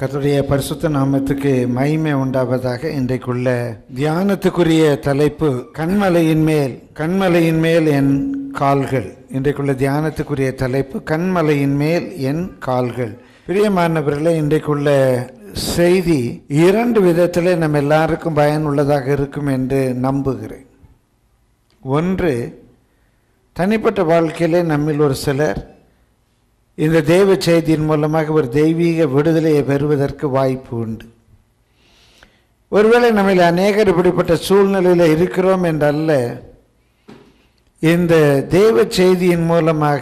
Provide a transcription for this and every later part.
கர்த்தருடைய பரிசுத்த நாமத்துக்கு மகிமை உண்டாவதாக இன்றைக்குள்ள தியானத்துக்குரிய தலைப்பு கண்மலையின் மேல் கண்மலையின் மேல் என் கால்கள் இன்றைக்குள்ள தியானத்துக்குரிய தலைப்பு கண்மலையின் மேல் என் கால்கள் பிரியமானவர்களே இன்றைக்குள்ள செய்தி இரண்டு விதத்திலே நம்ம எல்லாருக்கும் பயனுள்ளதாக இருக்கும் என்று நம்புகிறேன் ஒன்று தனிப்பட்ட வாழ்க்கையிலே நம்மில் ஒரு சிலர் இந்த தெய்வ செய்தியின் மூலமாக ஒரு தெய்வீக விடுதலையை பெறுவதற்கு வாய்ப்பு உண்டு ஒருவேளை நம்மில் அநேகர் இப்படிப்பட்ட சூழ்நிலையில் இருக்கிறோம் என்றல்ல இந்த தெய்வ செய்தியின் மூலமாக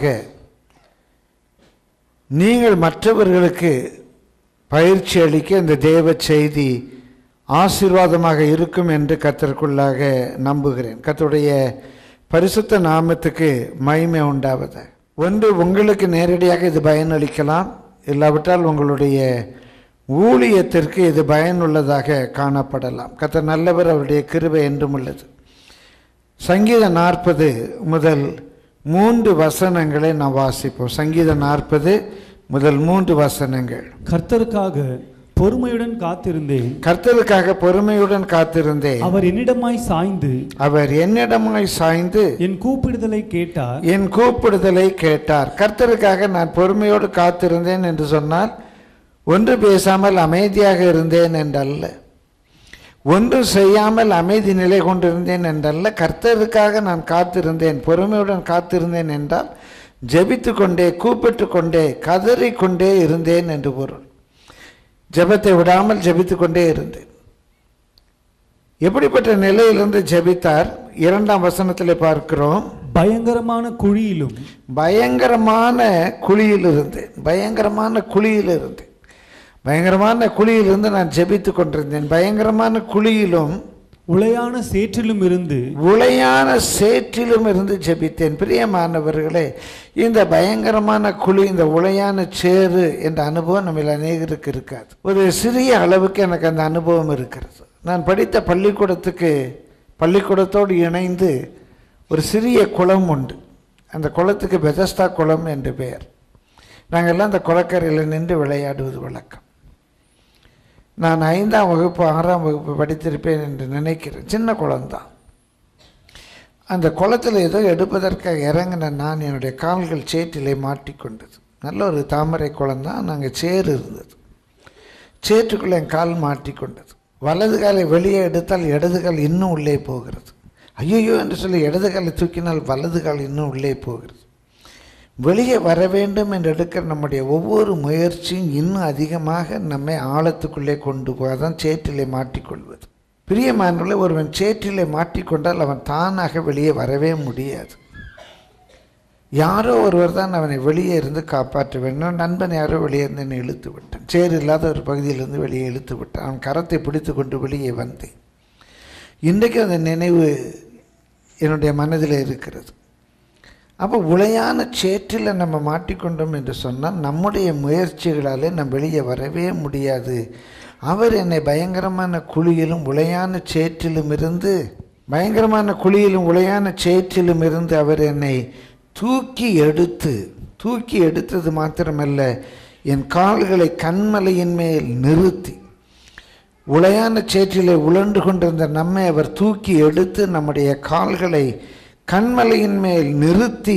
நீங்கள் மற்றவர்களுக்கு பயிற்சி அளிக்க இந்த தேவ செய்தி ஆசீர்வாதமாக இருக்கும் என்று கத்தருக்குள்ளாக நம்புகிறேன் கத்தருடைய பரிசுத்த நாமத்துக்கு மகிமை உண்டாவதாக ஒன்று உங்களுக்கு நேரடியாக இது பயனளிக்கலாம் இல்லாவிட்டால் உங்களுடைய ஊழியத்திற்கு இது பயனுள்ளதாக காணப்படலாம் கத்த நல்லவர் அவருடைய கிருபை என்றும் உள்ளது சங்கீதம் நாற்பது முதல் மூன்று வசனங்களை நாம் வாசிப்போம் சங்கீதம் நாற்பது முதல் மூன்று வசனங்கள் கர்த்தருக்காக பொறுமையுடன் காத்திருந்தேன் கர்த்தருக்காக பொறுமையுடன் காத்திருந்தேன் அவர் என்னிடமாய் சாய்ந்து அவர் என்னிடமாய் சாய்ந்து என் கூப்பிடுதலை கேட்டார் என் கூப்பிடுதலை கேட்டார் கர்த்தருக்காக நான் பொறுமையோடு காத்திருந்தேன் என்று சொன்னால் ஒன்று பேசாமல் அமைதியாக இருந்தேன் என்றல்ல ஒன்று செய்யாமல் அமைதி நிலை கொண்டிருந்தேன் என்றல்ல கர்த்தருக்காக நான் காத்திருந்தேன் பொறுமையுடன் காத்திருந்தேன் என்றால் ஜெபித்து கொண்டே கூப்பிட்டு கொண்டே கதறிக்கொண்டே இருந்தேன் என்று பொருள் ஜெபத்தை விடாமல் ஜெபித்து கொண்டே இருந்தேன் எப்படிப்பட்ட நிலையிலிருந்து ஜெபித்தார் இரண்டாம் வசனத்தில் பார்க்கிறோம் பயங்கரமான குழியிலும் பயங்கரமான குழியில் இருந்தேன் பயங்கரமான குழியில் இருந்தேன் பயங்கரமான குழியிலிருந்து நான் ஜெபித்து கொண்டிருந்தேன் பயங்கரமான குழியிலும் உளையான சேற்றிலும் இருந்து உளையான சேற்றிலும் இருந்து ஜெபித்தேன் பிரியமானவர்களே இந்த பயங்கரமான குழி இந்த உளையான சேறு என்ற அனுபவம் நம்ம அநேகருக்கு இருக்காது ஒரு சிறிய அளவுக்கு எனக்கு அந்த அனுபவம் இருக்கிறது நான் படித்த பள்ளிக்கூடத்துக்கு பள்ளிக்கூடத்தோடு இணைந்து ஒரு சிறிய குளம் உண்டு அந்த குளத்துக்கு பெதஸ்தா குளம் என்று பெயர் நாங்கள்லாம் அந்த குளக்கரையில் நின்று விளையாடுவது வழக்கம் நான் ஐந்தாம் வகுப்பு ஆறாம் வகுப்பு படித்திருப்பேன் என்று நினைக்கிறேன் சின்ன குளம்தான் அந்த குளத்தில் ஏதோ எடுப்பதற்காக இறங்கின நான் என்னுடைய கால்கள் சேற்றிலே மாட்டிக்கொண்டது நல்ல ஒரு தாமரை குளம் தான் நாங்கள் சேறு இருந்தது சேற்றுக்குள்ளே என் கால் மாட்டிக்கொண்டது வலது காலை வெளியே எடுத்தால் இடது கால் இன்னும் உள்ளே போகிறது ஐயோ என்று சொல்லி இடது காலை தூக்கினால் வலது கால் இன்னும் உள்ளே போகிறது வெளியே வர வேண்டும் என்று எடுக்கிற நம்முடைய ஒவ்வொரு முயற்சியும் இன்னும் அதிகமாக நம்மை ஆழத்துக்குள்ளே கொண்டு போய் அதான் சேற்றிலே மாட்டிக்கொள்வது பிரியமானவர்களே ஒருவன் சேற்றிலே மாட்டிக்கொண்டால் அவன் தானாக வெளியே வரவே முடியாது யாரோ ஒருவர் தான் அவனை வெளியே இருந்து காப்பாற்ற வேண்டும் நண்பன் யாரோ வெளியே இருந்து என்னை இழுத்து விட்டான் சேறு இல்லாத ஒரு பகுதியிலிருந்து வெளியே இழுத்து விட்டான் அவன் கரத்தை பிடித்து கொண்டு வெளியே வந்தேன் இன்றைக்கு அந்த நினைவு என்னுடைய மனதில் இருக்கிறது அப்போ உளையான சேற்றில் நம்ம மாட்டிக்கொண்டோம் என்று சொன்னால் நம்முடைய முயற்சிகளாலே நம் வெளியே வரவே முடியாது அவர் என்னை பயங்கரமான குழியிலும் உளையான சேற்றிலும் இருந்து பயங்கரமான குழியிலும் உளையான சேற்றிலும் இருந்து அவர் என்னை தூக்கி எடுத்து தூக்கி எடுத்தது மாத்திரமல்ல என் கால்களை கண்மலையின் மேல் நிறுத்தி உளையான சேற்றிலே உழண்டு கொண்டிருந்த நம்மை அவர் தூக்கி எடுத்து நம்முடைய கால்களை கண்மலையின் மேல் நிறுத்தி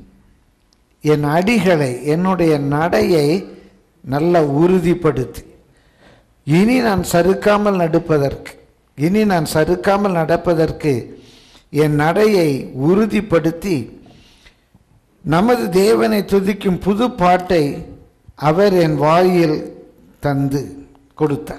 என் அடிகளை என்னுடைய நடையை நல்ல உறுதிப்படுத்தி இனி நான் சறுக்காமல் நடப்பதற்கு இனி நான் சறுக்காமல் நடப்பதற்கு என் நடையை உறுதிப்படுத்தி நமது தேவனை துதிக்கும் புது பாட்டை அவர் என் வாயில் தந்து கொடுத்தார்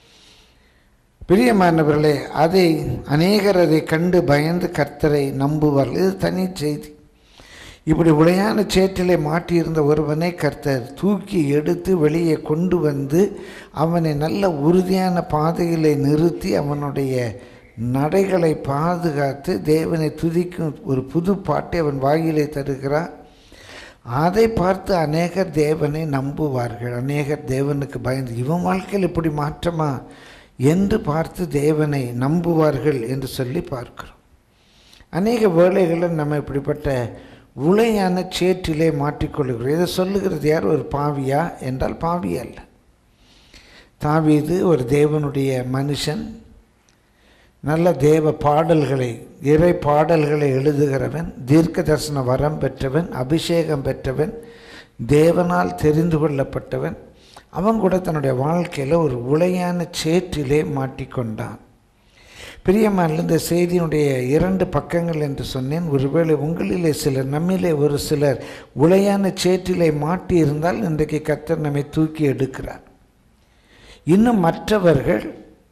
பிரியமானவர்களே அதை அநேகர் அதை கண்டு பயந்து கர்த்தரை நம்புவார்கள் இது தனி செய்தி இப்படி உளையான சேற்றிலே மாட்டியிருந்த ஒருவனை கர்த்தர் தூக்கி எடுத்து வெளியே கொண்டு வந்து அவனை நல்ல உறுதியான பாதையிலே நிறுத்தி அவனுடைய நடைகளை பாதுகாத்து தேவனை துதிக்கும் ஒரு புது பாட்டை அவன் வாயிலே தருகிறார் அதை பார்த்து அநேகர் தேவனை நம்புவார்கள் அநேகர் தேவனுக்கு பயந்து இவன் வாழ்க்கையில் இப்படி மாற்றமா என்று பார்த்து தேவனை நம்புவார்கள் என்று சொல்லி பார்க்கிறோம் அநேக வேளைகளில் நம்ம இப்படிப்பட்ட உளையான சேற்றிலே மாட்டிக்கொள்கிறோம் இதை சொல்லுகிறது யார் ஒரு பாவியா என்றால் பாவி அல்ல தாவீது ஒரு தேவனுடைய மனுஷன் நல்ல தேவ பாடல்களை இறை பாடல்களை எழுதுகிறவன் தீர்க்க தரிசன வரம் பெற்றவன் அபிஷேகம் பெற்றவன் தேவனால் தெரிந்து கொள்ளப்பட்டவன் அவன் கூட தன்னுடைய வாழ்க்கையில் ஒரு உளையான சேற்றிலே மாட்டிக்கொண்டான் பிரியமான இந்த செய்தியினுடைய இரண்டு பக்கங்கள் என்று சொன்னேன் ஒருவேளை உங்களிலே சிலர் நம்மிலே ஒரு சிலர் உளையான சேற்றிலே மாட்டி இருந்தால் இன்றைக்கு கத்தர் நம்மை தூக்கி எடுக்கிறார் இன்னும் மற்றவர்கள்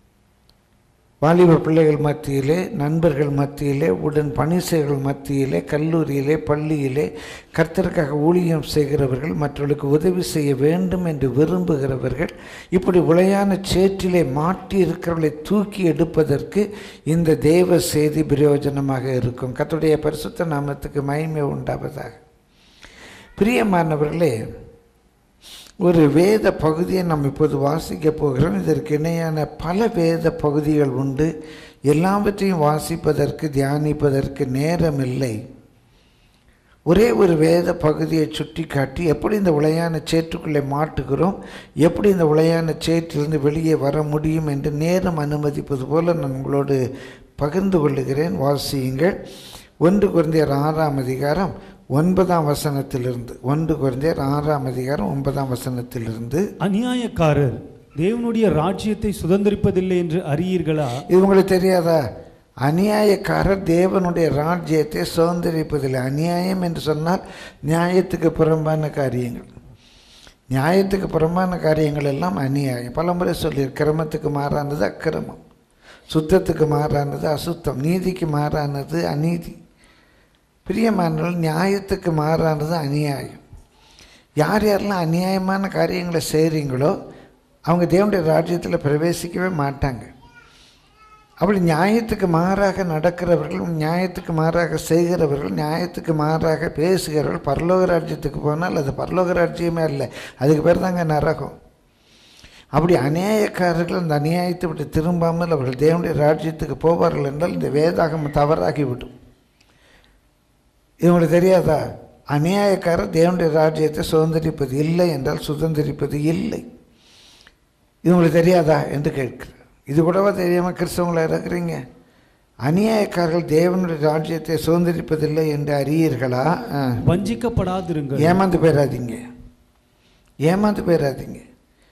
வாலிப பிள்ளைகள் மத்தியிலே நண்பர்கள் மத்தியிலே உடன் பணிசைகள் மத்தியிலே கல்லூரியிலே பள்ளியிலே கர்த்தருக்காக ஊழியம் செய்கிறவர்கள் மற்றவர்களுக்கு உதவி செய்ய வேண்டும் என்று விரும்புகிறவர்கள் இப்படி உளையான சேற்றிலே மாட்டி இருக்கிறவர்களை தூக்கி எடுப்பதற்கு இந்த தேவ செய்தி பிரயோஜனமாக இருக்கும் கர்த்தருடைய பரிசுத்த நாமத்துக்கு மகிமை உண்டாவதாக பிரியமானவர்களே ஒரு வேத பகுதியை நாம் இப்போது வாசிக்க போகிறோம் இதற்கு இணையான பல வேத பகுதிகள் உண்டு எல்லாவற்றையும் வாசிப்பதற்கு தியானிப்பதற்கு நேரம் இல்லை ஒரே ஒரு வேத பகுதியை சுட்டி காட்டி எப்படி இந்த உளையான சேற்றுக்குள்ளே மாட்டுகிறோம் எப்படி இந்த உளையான சேற்றிலிருந்து வெளியே வர முடியும் என்று நேரம் அனுமதிப்பது போல நான் உங்களோடு பகிர்ந்து கொள்ளுகிறேன் வாசியுங்கள் ஒன்று குழந்தையர் ஆறாம் அதிகாரம் ஒன்பதாம் வசனத்திலிருந்து ஒன்று குழந்தையர் ஆறாம் அதிகாரம் ஒன்பதாம் வசனத்திலிருந்து அநியாயக்காரர் தேவனுடைய ராஜ்யத்தை சுதந்திரிப்பதில்லை என்று அறியீர்களா இது உங்களுக்கு தெரியாதா அநியாயக்காரர் தேவனுடைய ராஜ்யத்தை சுதந்திரிப்பதில்லை அநியாயம் என்று சொன்னால் நியாயத்துக்கு புறம்பான காரியங்கள் நியாயத்துக்கு புறம்பான காரியங்கள் எல்லாம் அநியாயம் பலமுறை சொல்லி கிரமத்துக்கு மாறானது அக்கிரமம் சுத்தத்துக்கு மாறானது அசுத்தம் நீதிக்கு மாறானது அநீதி பிரியமானவர்கள் நியாயத்துக்கு மாறானது அநியாயம் யார் யாரெல்லாம் அநியாயமான காரியங்களை செய்கிறீங்களோ அவங்க தேவனுடைய ராஜ்யத்தில் பிரவேசிக்கவே மாட்டாங்க அப்படி நியாயத்துக்கு மாறாக நடக்கிறவர்கள் நியாயத்துக்கு மாறாக செய்கிறவர்கள் நியாயத்துக்கு மாறாக பேசுகிறவர்கள் பரலோக ராஜ்யத்துக்கு போனால் அது பரலோக ராஜ்யமே இல்லை அதுக்கு பேர் தாங்க நரகம் அப்படி அநியாயக்காரர்கள் அந்த அநியாயத்தை விட்டு திரும்பாமல் அவர்கள் தேவனுடைய ராஜ்யத்துக்கு போவார்கள் என்றால் இந்த வேதாகம் தவறாகிவிடும் இவங்களுக்கு தெரியாதா அநியாயக்காரர் தேவனுடைய ராஜ்யத்தை சுதந்திரிப்பது இல்லை என்றால் சுதந்திரிப்பது இல்லை இவங்களுக்கு தெரியாதா என்று கேட்கிறேன் இது கூடவா தெரியாமல் கிறிஸ்தவங்களா இருக்கிறீங்க அநியாயக்காரர்கள் தேவனுடைய ராஜ்யத்தை சுதந்திரிப்பதில்லை என்று அறியீர்களா ஆ. வஞ்சிக்கப்படாதிருங்கள் ஏமாந்து போயிடாதீங்க ஏமாந்து போயிடாதீங்க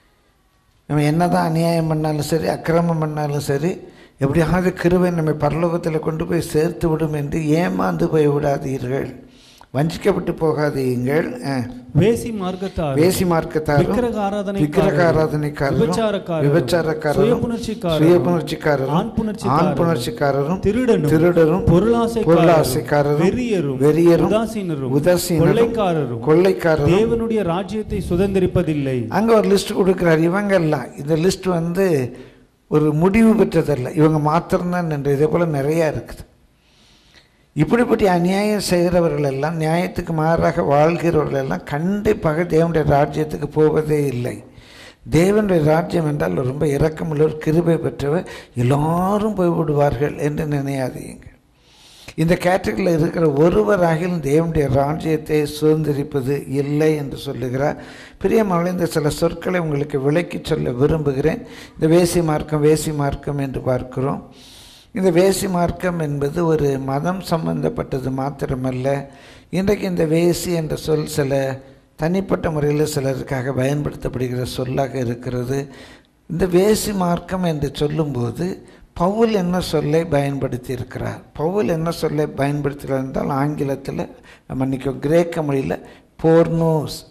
நம்ம என்னதான் அநியாயம் பண்ணாலும் சரி அக்கிரமம் பண்ணாலும் சரி எப்படியாவது கிருபை நம்மை பரலோகத்தில் கொண்டு போய் சேர்த்து விடும் என்று ஏமாந்து போய் விடாதீர்கள் வஞ்சிக்கப்பட்டு போகாதீங்கள் ஆ. வேசி மார்க்கத்தார் வேசி மார்க்கத்தாரும் விக்கிரக ஆராதனைக்காரரும், விக்கிரக ஆராதனைக்காரரும் விபச்சாரக்காரரும், விபச்சாரக்காரரும் சுயபுணர்ச்சிக்காரரும், சுயபுணர்ச்சிக்காரரும் ஆண் புணர்ச்சிக்காரரும், ஆண் புணர்ச்சிக்காரரும் திருடனும் திருடரும் பொருளாசைக்காரரும், பொருளாசைக்காரரும் வெறியரும், வெறியரும் உதாசீனரும், உதாசீனரும் கொள்ளைக்காரரும், கொள்ளைக்காரரும் தேவனுடைய ராஜ்யத்தை சுதந்திரிப்பதில்லை அங்கே ஒரு லிஸ்ட் கொடுக்குறாரு இவங்கெல்லாம் இந்த லிஸ்ட் வந்து ஒரு முடிவு பெற்றதல்ல இவங்க மாத்திரம்தான் நின்று இதே போல் நிறையா இருக்குது இப்படிப்பட்ட அநியாயம் செய்கிறவர்கள் எல்லாம் நியாயத்துக்கு மாறாக வாழ்கிறவர்கள் எல்லாம் கண்டிப்பாக தேவனுடைய ராஜ்யத்துக்கு போவதே இல்லை தேவனுடைய ராஜ்யம் என்றால் ரொம்ப இரக்கமுள்ளவர் கிருபை பெற்றவர் எல்லாரும் போய் விடுவார்கள் என்று நினையாதீங்க இந்த கேட்டகரியில் இருக்கிற ஒருவராகிலும் தேவனுடைய ராஜ்யத்தை சுதந்திரிப்பது இல்லை என்று சொல்லுகிறார் பிரியமான இந்த சில சொற்களை உங்களுக்கு விளக்கி சொல்ல விரும்புகிறேன் இந்த வேசி மார்க்கம் வேசி மார்க்கம் என்று பார்க்கிறோம் இந்த வேசி மார்க்கம் என்பது ஒரு மதம் சம்பந்தப்பட்டது மாத்திரமல்ல இன்றைக்கு இந்த வேசி என்ற சொல் சில தனிப்பட்ட முறையில் சிலருக்காக பயன்படுத்தப்படுகிற சொல்லாக இருக்கிறது இந்த வேசி மார்க்கம் என்று சொல்லும்போது பவுல் என்ன சொல்லை பயன்படுத்தி இருக்கிறார் பவுல் என்ன சொல்லை பயன்படுத்துகிறார் என்றால் ஆங்கிலத்தில் மன்னிக்கோ கிரேக்க மொழியில் போர்னோஸ்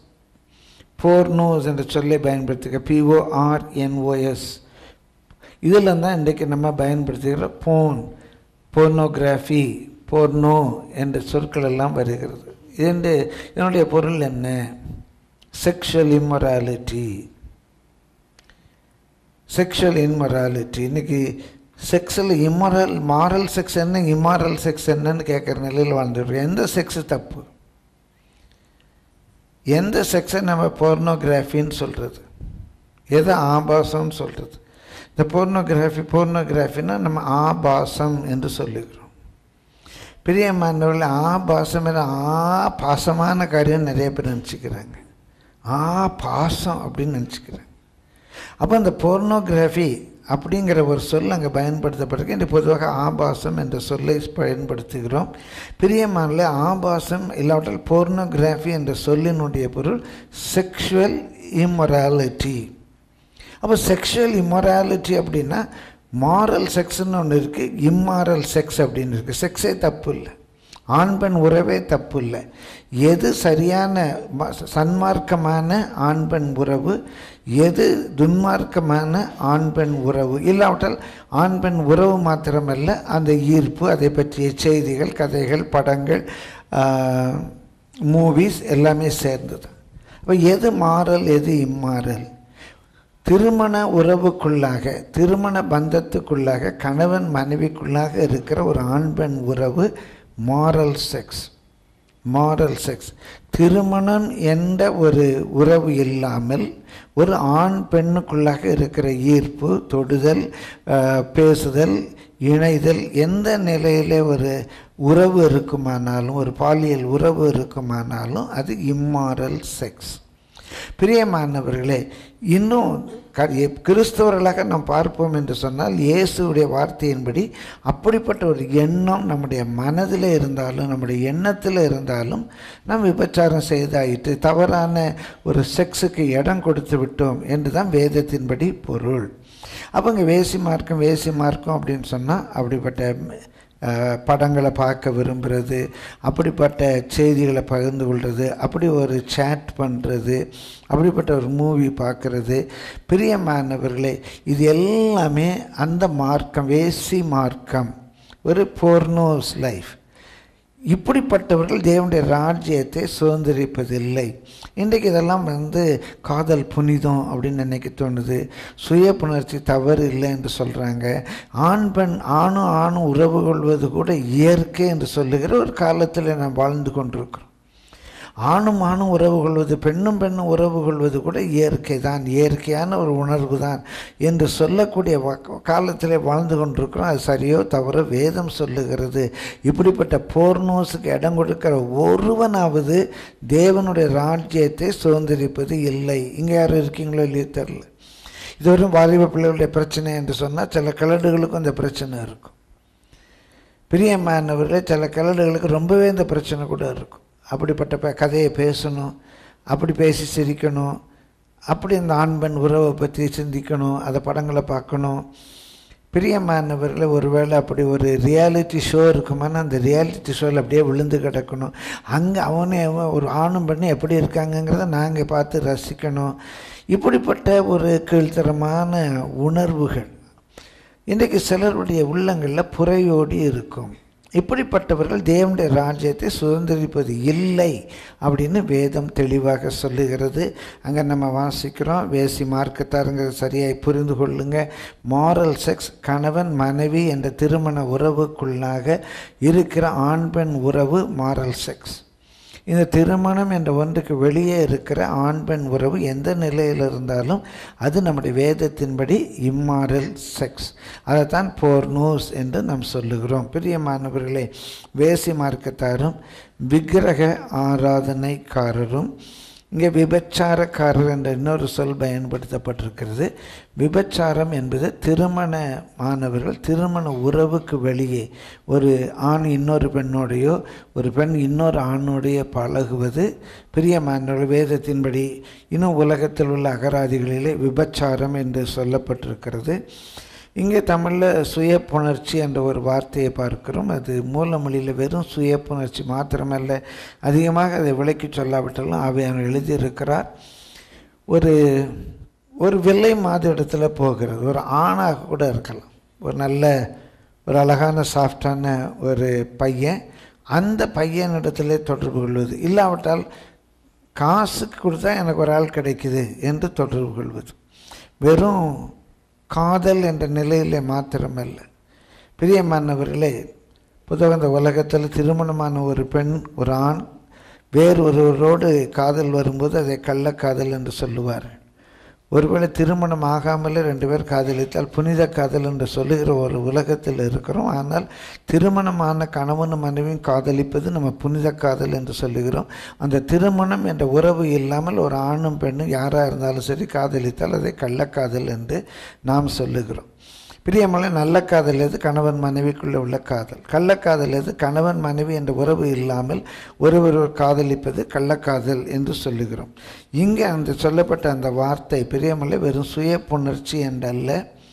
போர்னோஸ் என்ற சொல்லை பயன்படுத்துக பிஓஆர்என்ஓஎஸ் இதில் தான் இன்றைக்கு நம்ம பயன்படுத்துகிற போன் போர்னோகிராஃபி போர்னோ என்ற சொற்கள் எல்லாம் வருகிறது இது இதனுடைய பொருள் என்ன செக்ஷுவல் இம்மொராலிட்டி செக்ஷுவல் இன்மொராலிட்டி இன்னைக்கு செக்ஸில் இம்மொரல் மாரல் செக்ஸ் என்ன இம்மாரல் செக்ஸ் என்னன்னு கேட்குற நிலையில் வாழ்ந்துருக்கோம் எந்த செக்ஸ் தப்பு எந்த செக்ஸை நம்ம போர்னோகிராஃபின்னு சொல்கிறது எது ஆபாசம்னு சொல்கிறது இந்த போர்னோகிராஃபி போர்னோகிராஃபின்னா நம்ம ஆபாசம் என்று சொல்லுகிறோம் பிரியமானவர்கள் ஆபாசம் என்ற ஆ பாசமான காரியம் நிறைய பேர் நினச்சிக்கிறாங்க ஆ பாசம் அப்படின்னு நினச்சிக்கிறாங்க அப்போ அந்த போர்னோகிராஃபி அப்படிங்கிற ஒரு சொல் அங்கே பயன்படுத்தப்பட்டிருக்கு இன்று பொதுவாக ஆபாசம் என்ற சொல்லை பயன்படுத்துகிறோம் பிரியமானில் ஆபாசம் இல்லாவிட்டால் போர்னோகிராஃபி என்ற சொல்லினுடைய பொருள் செக்ஷுவல் இம்மொராலிட்டி அப்போ செக்ஷுவல் இம்மொராலிட்டி அப்படின்னா மாரல் செக்ஸ்னு ஒன்று இருக்குது இம்மாரல் செக்ஸ் அப்படின்னு இருக்குது செக்ஸே தப்பு இல்லை ஆண் பெண் உறவே தப்பு இல்லை எது சரியான ம- சன்மார்க்கமான ஆண் பெண் உறவு எது துன்மார்க்கமான ஆண் பெண் உறவு இல்லாவிட்டால் ஆண் பெண் உறவு மாத்திரமல்ல அந்த ஈர்ப்பு அதை பற்றிய செய்திகள் கதைகள் படங்கள் மூவிஸ் எல்லாமே சேர்ந்தது அப்போ எது மாறல் எது இம்மாறல் திருமண உறவுக்குள்ளாக திருமண பந்தத்துக்குள்ளாக கணவன் மனைவிக்குள்ளாக இருக்கிற ஒரு ஆண் பெண் உறவு மாரல் செக்ஸ் மாரல் செக்ஸ் திருமணம் என்ற ஒரு உறவு இல்லாமல் ஒரு ஆண் பெண்ணுக்குள்ளாக இருக்கிற ஈர்ப்பு தொடுதல் அஹ், பேசுதல் இணைதல் எந்த நிலையிலே ஒரு உறவு இருக்குமானாலும் ஒரு பாலியல் உறவு இருக்குமானாலும் அது இம்மாரல் செக்ஸ் பிரியமானவர்களே இன்னும் க- எ- கிறிஸ்தவர்களாக நாம் பார்ப்போம் என்று சொன்னால் இயேசுவுடைய வார்த்தையின்படி அப்படிப்பட்ட ஒரு எண்ணம் நம்முடைய மனதில் இருந்தாலும் நம்முடைய எண்ணத்தில் இருந்தாலும் நாம் விபச்சாரம் செய்தாயிட்டு தவறான ஒரு செக்ஸுக்கு இடம் கொடுத்து விட்டோம் என்று தான் வேதத்தின்படி பொருள் அப்போ இங்கே வேசி மார்க்கம் வேசி மார்க்கம் அப்படின்னு சொன்னால் அப்படிப்பட்ட அஹ், படங்களை பார்க்க விரும்புகிறது அப்படிப்பட்ட செய்திகளை பகிர்ந்து கொள்வது அப்படி ஒரு சேட் பண்ணுறது அப்படிப்பட்ட ஒரு மூவி பார்க்குறது பிரியமானவர்களே இது எல்லாமே அந்த மார்க்கம் வேசி மார்க்கம் ஒரு போர்னோஸ் லைஃப் இப்படிப்பட்டவர்கள் தேவனுடைய ராஜ்யத்தை சுதந்திரிப்பதில்லை இன்றைக்கு இதெல்லாம் வந்து காதல் புனிதம் அப்படின்னு நினைக்க தோணுது சுய புணர்ச்சி தவறு இல்லை என்று சொல்கிறாங்க ஆண் பெண் ஆணும் ஆணும் உறவு கொள்வது கூட இயற்கை என்று சொல்லுகிற ஒரு காலத்தில் நாம் வாழ்ந்து கொண்டிருக்கிறோம் ஆணும் ஆணும் உறவு கொள்வது பெண்ணும் பெண்ணும் உறவு கொள்வது கூட இயற்கை தான் இயற்கையான ஒரு உணர்வு தான் என்று சொல்லக்கூடிய வ- காலத்திலே வாழ்ந்து கொண்டிருக்கிறோம் அது சரியோ தவறோ வேதம் சொல்லுகிறது இப்படிப்பட்ட போர்னோஸுக்கு இடம் கொடுக்கிற ஒருவனாவது தேவனுடைய ராஜ்யத்தை சுதந்திரிப்பது இல்லை இங்கே யாரும் இருக்கீங்களோ இல்லையோ தெரில இது ஒரு வாலிப பிள்ளைகளுடைய பிரச்சனை என்று சொன்னால் சில கலடுகளுக்கும் அந்த பிரச்சனை இருக்கும் பிரியமானவர்களே சில கலடுகளுக்கு ரொம்பவே இந்த பிரச்சனை கூட இருக்கும் அப்படிப்பட்ட ப கதையை பேசணும் அப்படி பேசி சிரிக்கணும் அப்படி இந்த ஆண் பெண் உறவை பற்றி சிந்திக்கணும் அதை படங்களை பார்க்கணும் பிரியமானவர்களை ஒருவேளை அப்படி ஒரு ரியாலிட்டி ஷோ இருக்குமானா அந்த ரியாலிட்டி ஷோவில் அப்படியே விழுந்து கிடக்கணும் அங்கே அவனே அவன் ஒரு ஆணும் பெண்ணும் எப்படி இருக்காங்கங்கிறத நாங்கள் பார்த்து ரசிக்கணும் இப்படிப்பட்ட ஒரு கீழ்த்தரமான உணர்வுகள் இன்றைக்கு சிலருடைய உள்ளங்களில் புறையோடி இருக்கும் இப்படிப்பட்டவர்கள் தேவனுடைய ராஜ்யத்தை சுதந்திரிப்பது இல்லை அப்படின்னு வேதம் தெளிவாக சொல்லுகிறது அங்கே நம்ம வாசிக்கிறோம் வேசி மார்க்கத்தாருங்கிறது சரியாய் புரிந்து கொள்ளுங்க மாரல் செக்ஸ் கணவன் மனைவி என்ற திருமண உறவுக்குள்ளாக இருக்கிற ஆண் பெண் உறவு மாரல் செக்ஸ் இந்த திருமணம் என்ற ஒன்றுக்கு வெளியே இருக்கிற ஆண் பெண் உறவு எந்த நிலையில் இருந்தாலும் அது நம்முடைய வேதத்தின்படி இம்மாரல் செக்ஸ் அதைத்தான் போர்னோஸ் என்று நாம் சொல்லுகிறோம் பிரியமானவர்களே வேசி மார்க்கத்தாரும் விக்கிரக ஆராதனைக்காரரும் இங்கே விபச்சாரக்காரர் என்ற இன்னொரு சொல் பயன்படுத்தப்பட்டிருக்கிறது விபச்சாரம் என்பது திருமணமானவர்கள் திருமண உறவுக்கு வெளியே ஒரு ஆண் இன்னொரு பெண்ணோடையோ ஒரு பெண் இன்னொரு ஆணோடைய பழகுவது பிரியமானவர்கள் வேதத்தின்படி இன்னும் உலகத்தில் உள்ள அகராதிகளிலே விபச்சாரம் என்று சொல்லப்பட்டிருக்கிறது இங்கே தமிழில் சுய புணர்ச்சி என்ற ஒரு வார்த்தையை பார்க்கிறோம் அது மூல மொழியில் வெறும் சுய புணர்ச்சி மாத்திரமல்ல அதிகமாக அதை விளக்கி சொல்லாவிட்டாலும் அவையான எழுதியிருக்கிறார் ஒரு ஒரு வெள்ளை மாத இடத்துல போகிறது ஒரு ஆணாக கூட இருக்கலாம் ஒரு நல்ல ஒரு அழகான சாஃப்டான ஒரு பையன் அந்த பையனிடத்திலே தொடர்பு கொள்வது இல்லாவிட்டால் காசுக்கு கொடுத்தா எனக்கு ஒரு ஆள் கிடைக்குது என்று தொடர்பு கொள்வது வெறும் காதல் என்ற நிலையிலே மாத்திரமல்ல பிரியமானவர்களே பொதுவாக இந்த உலகத்தில் திருமணமான ஒரு பெண் ஒரு ஆண் வேறு ஒருவரோடு காதல் வரும்போது அதை கள்ளக்காதல் என்று சொல்லுவார் ஒருவேளை திருமணம் ஆகாமலே ரெண்டு பேர் காதலித்தால் புனித காதல் என்று சொல்லுகிற ஒரு உலகத்தில் இருக்கிறோம் ஆனால் திருமணமான கணவனும் மனைவியும் காதலிப்பது நம்ம புனித காதல் என்று சொல்லுகிறோம் அந்த திருமணம் என்ற உறவு இல்லாமல் ஒரு ஆணும் பெண்ணும் யாராக இருந்தாலும் சரி காதலித்தால் அதை கள்ளக்காதல் என்று நாம் சொல்லுகிறோம் பிரியமலை நல்ல காதல் எது கணவன் மனைவிக்குள்ளே உள்ள காதல் கள்ளக்காதல் எது கணவன் மனைவி என்ற உறவு இல்லாமல் ஒருவர் காதலிப்பது கள்ளக்காதல் என்று சொல்லுகிறோம் இங்கே அந்த சொல்லப்பட்ட அந்த வார்த்தை பிரியமலை வெறும் சுய புணர்ச்சி என்றல்ல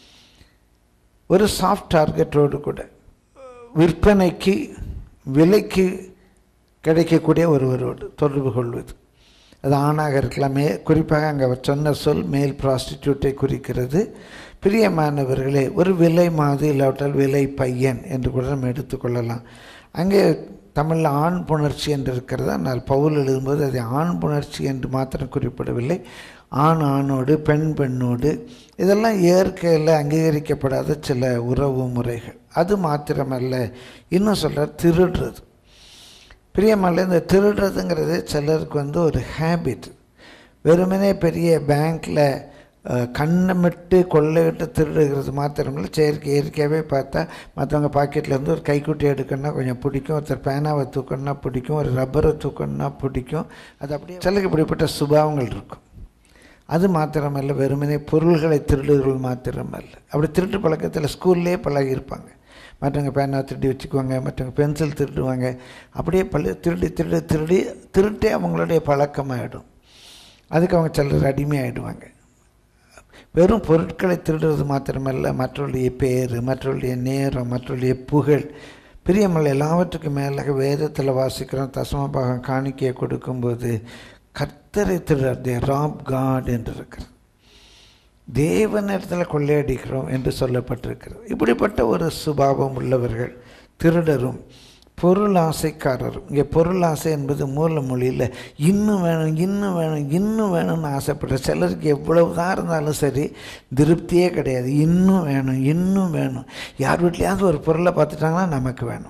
ஒரு சாஃப்ட் டார்கெட்டோடு கூட விற்பனைக்கு விலைக்கு கிடைக்கக்கூடிய ஒருவரோடு தொடர்பு கொள்வது அது ஆணாக இருக்கலாமே குறிப்பாக அங்கே அவர் சொன்ன சொல் மேல் ப்ராஸ்டிடியூட்டை குறிக்கிறது பிரியமானவர்களே ஒரு விலை மாது இல்லாவிட்டால் விலை பையன் என்று கூட நம்ம எடுத்துக்கொள்ளலாம் அங்கே தமிழில் ஆண் புணர்ச்சி என்று இருக்கிறது ஆனால் பவுல் எழுதும்போது அதை ஆண் புணர்ச்சி என்று மாத்திரம் குறிப்பிடவில்லை ஆண் ஆணோடு பெண் பெண்ணோடு இதெல்லாம் இயற்கையில் அங்கீகரிக்கப்படாத சில உறவு முறைகள் அது மாத்திரமல்ல இன்னும் சொல்கிற திருடுறது பிரியமல்ல இந்த திருடுறதுங்கிறது சிலருக்கு வந்து ஒரு ஹேபிட் வெறுமனே பெரிய பேங்க்கில் கண்ணமிட்டு கொள்ளையிட்டு திருடுகிறது மாத்திரமில்ல செயற்கை இயற்கையாகவே பார்த்தா மற்றவங்க பாக்கெட்லேருந்து ஒரு கைக்குட்டி எடுக்கணும்னா கொஞ்சம் பிடிக்கும் ஒருத்தர் பேனாவை தூக்கணும்னா பிடிக்கும் ஒரு ரப்பரை தூக்கணும்னா பிடிக்கும் அது அப்படியே சிலருக்கு இப்படிப்பட்ட சுபாவங்கள் இருக்கும் அது மாத்திரமல்ல வெறுமனே பொருள்களை திருடுகள் மாத்திரமல்ல அப்படி திருட்டு பழக்கத்தில் ஸ்கூல்லே பழகியிருப்பாங்க மற்றவங்க பேனா திருடி வச்சுக்குவாங்க மற்றவங்க பென்சில் திருடுவாங்க அப்படியே பள்ளி திருடி திருடி திருடி திருட்டே அவங்களுடைய பழக்கமாகிடும் அதுக்கு அவங்க சிலர் அடிமையாகிடுவாங்க வெறும் பொருட்களை திருடுறது மாத்திரமல்ல மற்றவருடைய பேர் மற்றவருடைய நேரம் மற்றவருடைய புகழ் பிரியமல்ல எல்லாவற்றுக்கும் மேலாக வேதத்தில் வாசிக்கிறோம் தசமபாகம் காணிக்கையை கொடுக்கும்போது கர்த்தரை திருடர் தே ராப் காட் என்று இருக்கிறது தேவனிடத்தில் கொள்ளையடிக்கிறோம் என்று சொல்லப்பட்டிருக்கிறது இப்படிப்பட்ட ஒரு சுபாவம் உள்ளவர்கள் திருடரும் பொருள் ஆசைக்காரரும் இங்கே பொருள் ஆசை என்பது மூல மொழியில் இன்னும் வேணும் இன்னும் வேணும் இன்னும் வேணும்னு ஆசைப்படுற சிலருக்கு எவ்வளவு தான் இருந்தாலும் சரி திருப்தியே கிடையாது இன்னும் வேணும் இன்னும் வேணும் யார் வீட்லையாவது ஒரு பொருளை பார்த்துட்டாங்கன்னா நமக்கு வேணும்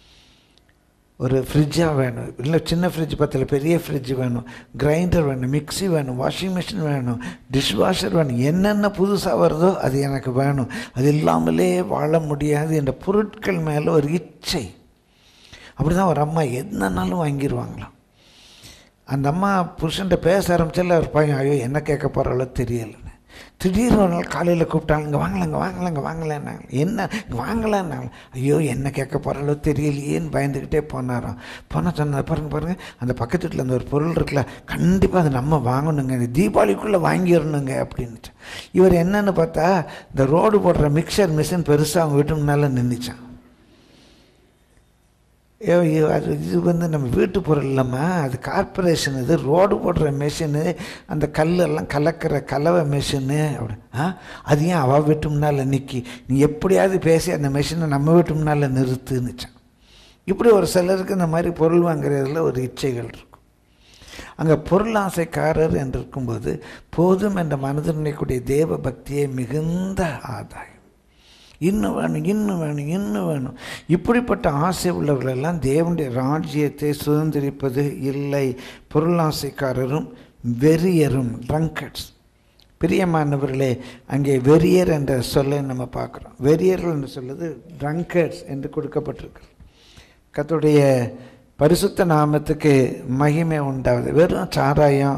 ஒரு ஃப்ரிட்ஜாக வேணும் இல்லை சின்ன ஃப்ரிட்ஜ் பத்தில் பெரிய ஃப்ரிட்ஜ் வேணும் கிரைண்டர் வேணும் மிக்ஸி வேணும் வாஷிங் மிஷின் வேணும் டிஷ் வாஷர் வேணும் என்னென்ன புதுசாக வருதோ அது எனக்கு வேணும் அது இல்லாமலே வாழ முடியாது என்ற பொருட்கள் மேலே ஒரு இச்சை அப்படி தான் ஒரு அம்மா என்னன்னாலும் வாங்கிடுவாங்களாம் அந்த அம்மா புருஷன்ட்ட பேச ஆரம்பிச்சால அவர் பையன் ஐயோ என்ன கேட்க போகிறாலோ தெரியலைன்னு திடீர்னு ஒரு நாள் காலையில் கூப்பிட்டாங்க இங்கே வாங்கலாங்க வாங்கலாங்க வாங்கலான்னாங்க என்ன இங்கே வாங்கலான்னாங்க ஐயோ என்ன கேட்க போகிறாலோ தெரியலையேன்னு பயந்துக்கிட்டே போனாராம் போனால் சொன்னார் பாருங்க பாருங்கள் அந்த பக்கத்து வீட்டில் அந்த ஒரு பொருள் இருக்குல்ல கண்டிப்பாக அது நம்ம வாங்கணுங்க இந்த தீபாவளிக்குள்ளே வாங்கிடணுங்க அப்படின்னுச்சு இவர் என்னன்னு பார்த்தா இந்த ரோடு போடுற மிக்சர் மிஷின் பெருசாக அவங்க வீட்டு முன்னால் நின்றுச்சான் ஐயோ ஐயோ அது இது வந்து நம்ம வீட்டு பொருள் இல்லாமல் அது கார்பரேஷன் இது ரோடு போடுற மிஷினு அந்த கல்லெல்லாம் கலக்கிற கலவை மிஷினு அப்படி ஆ அது ஏன் அவள் வீட்டு முன்னால் நிற்கி நீ எப்படியாவது பேசி அந்த மிஷினை நம்ம வீட்டு முன்னால் நிறுத்துன்னுச்சான் இப்படி ஒரு சிலருக்கு இந்த மாதிரி பொருள் வாங்குறதுல ஒரு இச்சைகள் இருக்கும் அங்கே பொருளாசைக்காரர் என்று இருக்கும்போது போதும் என்ற மனதில் நினைக்கக்கூடிய தேவ பக்தியே மிகுந்த ஆதாயம் இன்னும் வேணும் இன்னும் வேணும் இன்னும் வேணும் இப்படிப்பட்ட ஆசை உள்ளவர்களெல்லாம் தேவனுடைய ராஜ்யத்தை சுதந்திரிப்பது இல்லை பொருளாசைக்காரரும் வெறியரும் ட்ரங்கட்ஸ் பிரியமானவர்களே அங்கே வெறியர் என்ற சொல்லை நம்ம பார்க்குறோம் வெறியர்கள் என்று சொல்வது ட்ரங்கர்ஸ் என்று கொடுக்கப்பட்டிருக்கு கத்துடைய பரிசுத்த நாமத்துக்கு மகிமை உண்டாகுது வெறும் சாராயம்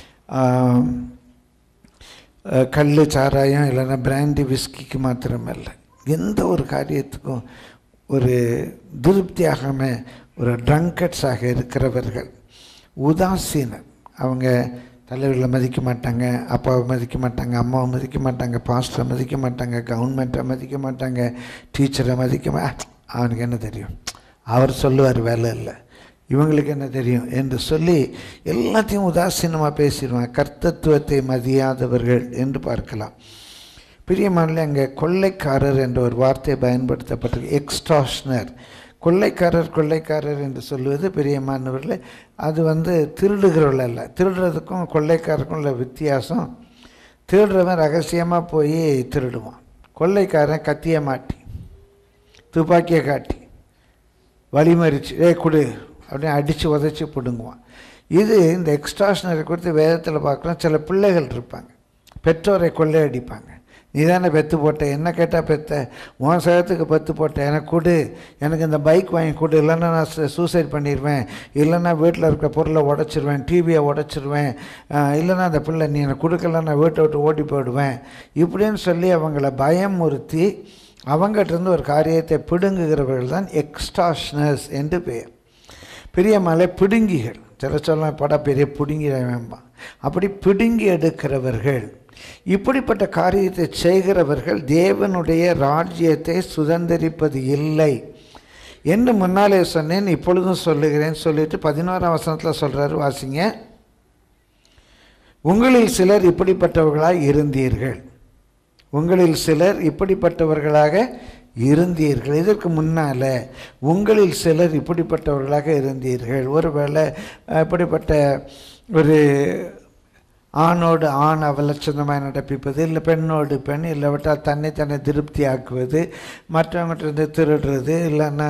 கல் சாராயம் இல்லைன்னா பிராண்டி விஸ்கிக்கு மாத்திரமல்ல எந்த ஒரு காரியத்துக்கும் ஒரு திருப்தியாகாமல் ஒரு ட்ரங்கட்ஸாக இருக்கிறவர்கள் உதாசீனர் அவங்க தலைவர்களை மதிக்க மாட்டாங்க அப்பாவை மதிக்க மாட்டாங்க அம்மாவை மதிக்க மாட்டாங்க பாஸ்டரை மதிக்க மாட்டாங்க கவர்மெண்ட்டை மதிக்க மாட்டாங்க டீச்சரை மதிக்க மா அவனுக்கு என்ன தெரியும் அவர் சொல்லுவார் வேலை இல்லை இவங்களுக்கு என்ன தெரியும் என்று சொல்லி எல்லாத்தையும் உதாசீனமாக பேசிடுவாங்க கர்த்தத்துவத்தை மதியாதவர்கள் என்று பார்க்கலாம் பிரியமானில் அங்கே கொள்ளைக்காரர் என்ற ஒரு வார்த்தை பயன்படுத்தப்பட்டிருக்கு எக்ஸ்ட்ராஷனர் கொள்ளைக்காரர் கொள்ளைக்காரர் என்று சொல்லுவது பிரியமானவர்களே அது வந்து திருடுகிறவர்கள் அல்ல திருடுறதுக்கும் கொள்ளைக்காரருக்கும் உள்ள வித்தியாசம் திருடுறவன் ரகசியமாக போய் திருடுவான் கொள்ளைக்காரன் கத்தியை மாட்டி துப்பாக்கியை காட்டி வழிமறிச்சு ஏ கொடு அப்படின்னு அடித்து உதச்சி பிடுங்குவான் இது இந்த எக்ஸ்ட்ராஷனரி குறித்து வேதத்தில் பார்க்குறோம் சில பிள்ளைகள் இருப்பாங்க பெற்றோரை கொள்ளையடிப்பாங்க நீ தானே பெத்து போட்ட என்ன கேட்டால் பெத்த உன் சகத்துக்கு பெத்து போட்ட எனக்கு கொடு எனக்கு இந்த பைக் வாங்கி கொடு இல்லைன்னா நான் சூசைட் பண்ணிடுவேன் இல்லைன்னா வீட்டில் இருக்கிற பொருளை உடச்சிருவேன் டிவியை உடச்சிருவேன் இல்லைன்னா அந்த பிள்ளை நீ எனக்கு கொடுக்கல நான் வீட்டை விட்டு ஓடி போயிடுவேன் இப்படின்னு சொல்லி அவங்கள பயமுறுத்தி அவங்ககிட்டருந்து ஒரு காரியத்தை பிடுங்குகிறவர்கள் தான் எக்ஸ்டாஷனர்ஸ் என்று பெயர் பெரிய மலை பிடுங்கிகள் சில சொல்ல பட பெரிய பிடுங்கி வேம்பான் அப்படி பிடுங்கி எடுக்கிறவர்கள் இப்படிப்பட்ட காரியத்தை செய்கிறவர்கள் தேவனுடைய ராஜ்யத்தை சுதந்திரிப்பது இல்லை என்று முன்னாலே சொன்னேன் இப்பொழுதும் சொல்லுகிறேன் சொல்லிட்டு பதினோராம் வசனத்தில் சொல்கிறாரு வாசிங்க உங்களில் சிலர் இப்படிப்பட்டவர்களாக இருந்தீர்கள் உங்களில் சிலர் இப்படிப்பட்டவர்களாக இருந்தீர்கள் இதற்கு முன்னால் உங்களில் சிலர் இப்படிப்பட்டவர்களாக இருந்தீர்கள் ஒருவேளை இப்படிப்பட்ட ஒரு ஆணோடு ஆண் அவலட்சணமாக நடப்பிப்பது இல்லை பெண்ணோடு பெண் இல்லை விட்டால் தன்னை தன்னை திருப்தி ஆக்குவது மற்றவங்ககிட்ட திருடுறது இல்லைன்னா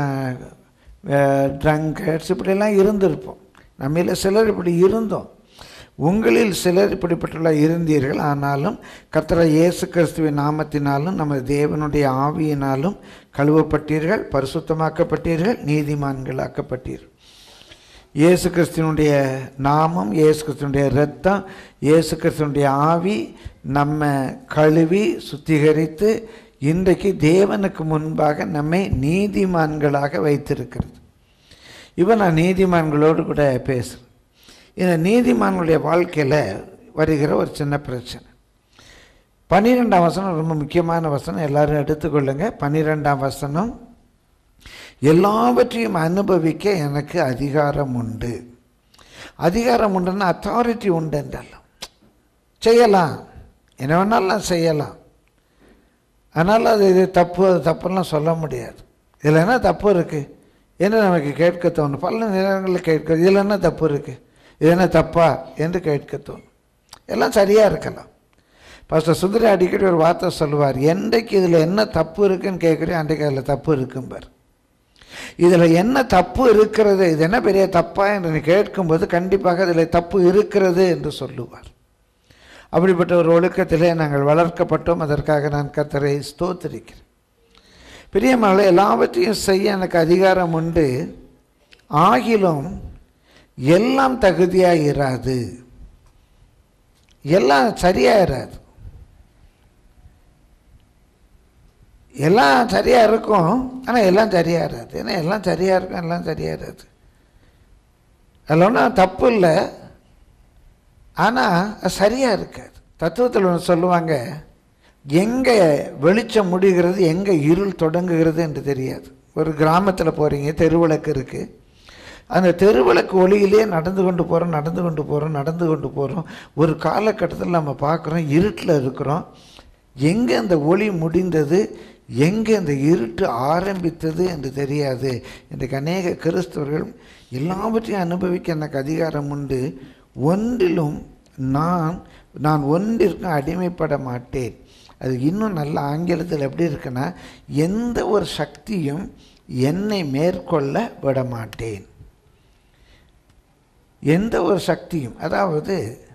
ட்ரங்கர்ஸ் இப்படியெல்லாம் இருந்திருப்போம் நம்மள சிலர் இப்படி இருந்தோம் உங்களில் சிலர் இப்படிப்பட்டுள்ள இருந்தீர்கள் ஆனாலும் கர்த்தர இயேசு கிறிஸ்துவின் நாமத்தினாலும் நமது தேவனுடைய ஆவியினாலும் கழுவப்பட்டீர்கள் பரிசுத்தமாக்கப்பட்டீர்கள் நீதிமான்களாக்கப்பட்டீர்கள் இயேசு கிறிஸ்துவனுடைய நாமம் இயேசு கிறிஸ்துவனுடைய இரத்தம் இயேசு கிறிஸ்துவனுடைய ஆவி நம்ம கழுவி சுத்திகரித்து இன்றைக்கு தேவனுக்கு முன்பாக நம்மை நீதிமான்களாக வைத்திருக்கிறது இப்போ நான் நீதிமான்களோடு கூட பேசுகிறேன் இந்த நீதிமான்களுடைய வாழ்க்கையில் வருகிற ஒரு சின்ன பிரச்சனை பன்னிரெண்டாம் வசனம் ரொம்ப முக்கியமான வசனம் எல்லாரும் எடுத்துக்கொள்ளுங்க பன்னிரெண்டாம் வசனம் எல்லாவற்றையும் அனுபவிக்க எனக்கு அதிகாரம் உண்டு அதிகாரம் உண்டுன்னா அத்தாரிட்டி உண்டு என்றாலும் செய்யலாம் என்ன வேணாலும் செய்யலாம் அதனால் அது இது தப்பு அது தப்புலாம் சொல்ல முடியாது இதில் என்ன தப்பு இருக்குது என்ன நமக்கு கேட்க தோணும் பல நேரங்களில் கேட்க இதில் என்ன தப்பு இருக்குது இது என்ன தப்பா என்று கேட்க தோணும் எல்லாம் சரியாக இருக்கலாம் பாஸ்டர் சுந்தரி அடிக்கடி ஒரு வார்த்தை சொல்லுவார் என்றைக்கு இதில் என்ன தப்பு இருக்குன்னு கேட்குறேன் அன்றைக்கு அதில் தப்பு இருக்கும்பார் இதில் என்ன தப்பு இருக்கிறது இது என்ன பெரிய தப்பா என்று கேட்கும்போது கண்டிப்பாக இதில் தப்பு இருக்கிறது என்று சொல்லுவார் அப்படிப்பட்ட ஒரு ஒழுக்கத்திலே நாங்கள் வளர்க்கப்பட்டோம் அதற்காக நான் கத்தரை ஸ்தோத்திரிக்கிறேன் பிரியமலை எல்லாவற்றையும் செய்ய எனக்கு அதிகாரம் உண்டு ஆகிலும் எல்லாம் தகுதியாக இராது எல்லாம் சரியாக இராது எல்லாம் சரியாக இருக்கும் ஆனால் எல்லாம் சரியாக இராது ஏன்னா எல்லாம் சரியாக இருக்கும் எல்லாம் சரியாக இராது அதில் ஒன்றும் தப்பு இல்லை ஆனால் அது சரியாக இருக்காது தத்துவத்தில் ஒன்று சொல்லுவாங்க எங்கே வெளிச்சம் முடிகிறது எங்கே இருள் தொடங்குகிறது என்று தெரியாது ஒரு கிராமத்தில் போகிறீங்க தெருவிளக்கு இருக்குது அந்த தெருவிளக்கு ஒளியிலே நடந்து கொண்டு போகிறோம் நடந்து கொண்டு போகிறோம் நடந்து கொண்டு போகிறோம் ஒரு காலகட்டத்தில் நம்ம பார்க்குறோம் இருட்டில் இருக்கிறோம் எங்கே அந்த ஒளி முடிந்தது எங்கே அந்த இருட்டு ஆரம்பித்தது என்று தெரியாது இன்றைக்கு அநேக கிறிஸ்தவர்கள் எல்லாவற்றையும் அனுபவிக்க எனக்கு அதிகாரம் உண்டு ஒன்றிலும் நான் நான் ஒன்றிற்கும் அடிமைப்பட மாட்டேன் அது இன்னும் நல்ல ஆங்கிலத்தில் எப்படி இருக்குன்னா எந்த ஒரு சக்தியும் என்னை மேற்கொள்ள விட மாட்டேன் எந்த ஒரு சக்தியும் அதாவது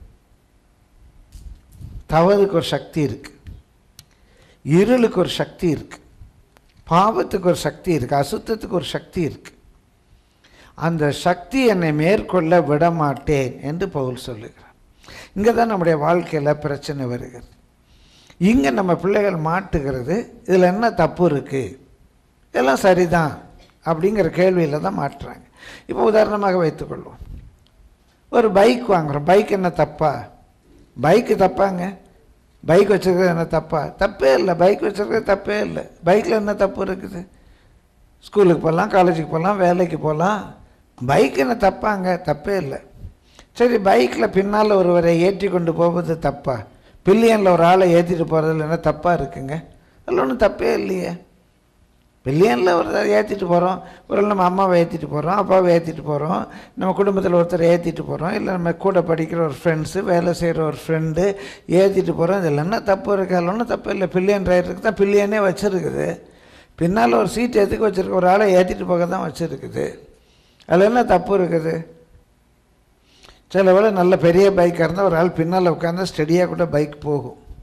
தவறுக்கு ஒரு சக்தி இருக்கு இருளுக்கு ஒரு சக்தி இருக்கு பாவத்துக்கு ஒரு சக்தி இருக்கு அசுத்தத்துக்கு ஒரு சக்தி இருக்கு அந்த சக்தி என்னை மேற்கொள்ள விட மாட்டேன் என்று பவுல் சொல்லுகிறார் இங்கே தான் நம்முடைய வாழ்க்கையில் பிரச்சனை வருகிறது இங்கே நம்ம பிள்ளைகள் மாட்டுகிறது இதில் என்ன தப்பு இருக்குது இதெல்லாம் சரிதான் அப்படிங்கிற கேள்வியில் தான் மாட்டுறாங்க இப்போ உதாரணமாக வைத்துக்கொள்வோம் ஒரு பைக் வாங்குகிறோம் பைக் என்ன தப்பா பைக்கு தப்பாங்க பைக் வச்சுருக்கிறது என்ன தப்பா தப்பே இல்லை பைக் வச்சுருக்கிறது தப்பே இல்லை பைக்கில் என்ன தப்பு இருக்குது ஸ்கூலுக்கு போகலாம் காலேஜுக்கு போகலாம் வேலைக்கு போகலாம் பைக் என்ன தப்பாங்க தப்பே இல்லை சரி பைக்கில் பின்னால் ஒருவரை ஏற்றி கொண்டு போவது தப்பா பில்லியனில் ஒரு ஆளை ஏற்றிட்டு போகிறதுல என்ன தப்பாக இருக்குங்க அதில் ஒன்றும் தப்பே இல்லையே பில்லியனில் ஒரு ஏற்றிட்டு போகிறோம் ஒரு நம்ம அம்மாவை ஏற்றிட்டு போகிறோம் அப்பாவை ஏற்றிட்டு போகிறோம் நம்ம குடும்பத்தில் ஒருத்தரை ஏற்றிட்டு போகிறோம் இல்லை நம்ம கூட படிக்கிற ஒரு ஃப்ரெண்ட்ஸு வேலை செய்கிற ஒரு ஃப்ரெண்டு ஏற்றிட்டு போகிறோம் இதில் என்ன தப்பு இருக்குது அதில் ஒன்றும் தப்பு இல்லை பில்லியன் ரைடருக்கு தான் பில்லியனே வச்சுருக்குது பின்னால் ஒரு சீட் எதுக்கு வச்சுருக்க ஒரு ஆளை ஏற்றிட்டு போக தான் வச்சுருக்குது அதில் என்ன தப்பு இருக்குது சில வேளை நல்ல பெரிய பைக்காக இருந்தால் ஒரு ஆள் பின்னால் உட்காந்தா ஸ்டெடியாக கூட பைக் போகும்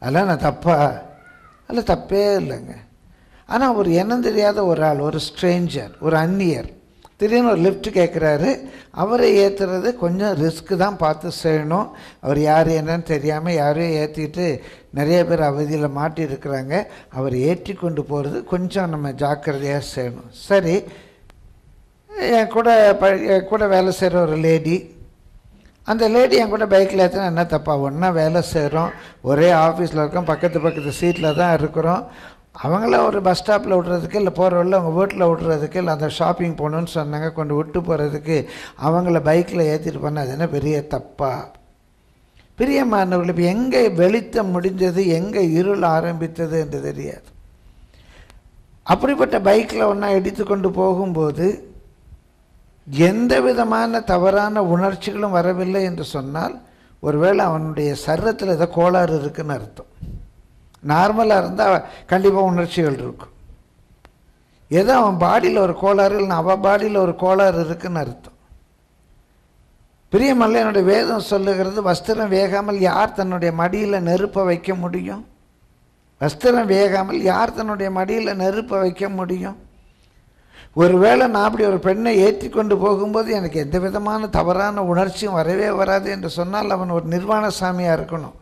அதெல்லாம் நான் தப்பா அல்ல தப்பே இல்லைங்க ஆனால் ஒரு இனம் தெரியாத ஒரு ஆள் ஒரு ஸ்ட்ரேஞ்சர் ஒரு அந்நியர் திடீர்னு ஒரு லிஃப்ட் கேட்குறாரு அவரை ஏற்றுறது கொஞ்சம் ரிஸ்க்கு தான் பார்த்து செய்யணும் அவர் யார் என்னன்னு தெரியாமல் யாரையும் ஏற்றிட்டு நிறைய பேர் அவதியில் மாட்டியிருக்கிறாங்க அவர் ஏற்றி கொண்டு போகிறது கொஞ்சம் நம்ம ஜாக்கிரதையாக செய்யணும் சரி என் கூட ப என் கூட வேலை செய்கிற ஒரு லேடி அந்த லேடி என் கூட பைக்கில் ஏற்றினா என்ன தப்பா ஒன்றா வேலை செய்கிறோம் ஒரே ஆஃபீஸில் இருக்கோம் பக்கத்து பக்கத்து சீட்டில் தான் இருக்கிறோம் அவங்கள ஒரு பஸ் ஸ்டாப்பில் விட்றதுக்கு இல்லை போகிற வழியில் அவங்க வீட்டில் விட்றதுக்கு இல்லை அந்த ஷாப்பிங் போகணுன்னு சொன்னாங்க கொண்டு விட்டு போகிறதுக்கு அவங்கள பைக்கில் ஏற்றிட்டு போனால் அது என்ன பெரிய தப்பா பிரியமானவர்கள் இப்போ எங்கே வெளிச்சம் முடிஞ்சது எங்கே இருள் ஆரம்பித்தது என்று தெரியாது அப்படிப்பட்ட பைக்கில் ஒன்றா எடுத்து கொண்டு போகும்போது எந்த விதமான தவறான உணர்ச்சிகளும் வரவில்லை என்று சொன்னால் ஒருவேளை அவனுடைய சரீரத்தில் ஏதோ கோளாறு இருக்குன்னு அர்த்தம் நார்மலாக இருந்தால் கண்டிப்பாக உணர்ச்சிகள் இருக்கும் ஏதோ அவன் பாடியில் ஒரு கோளாறு இல்லைன்னா அவள் பாடியில் ஒரு கோளாறு இருக்குன்னு அர்த்தம் பிரியமல்ல என்னுடைய வேதம் சொல்லுகிறது வஸ்திரம் வேகாமல் யார் தன்னுடைய மடியில் நெருப்ப வைக்க முடியும் வஸ்திரம் வேகாமல் யார் தன்னுடைய மடியில் நெருப்ப வைக்க முடியும் ஒருவேளை நான் அப்படி ஒரு பெண்ணை ஏற்றி கொண்டு போகும்போது எனக்கு எந்த விதமான தவறான உணர்ச்சியும் வரவே வராது என்று சொன்னால் அவன் ஒரு நிர்வாண சாமியாக இருக்கணும்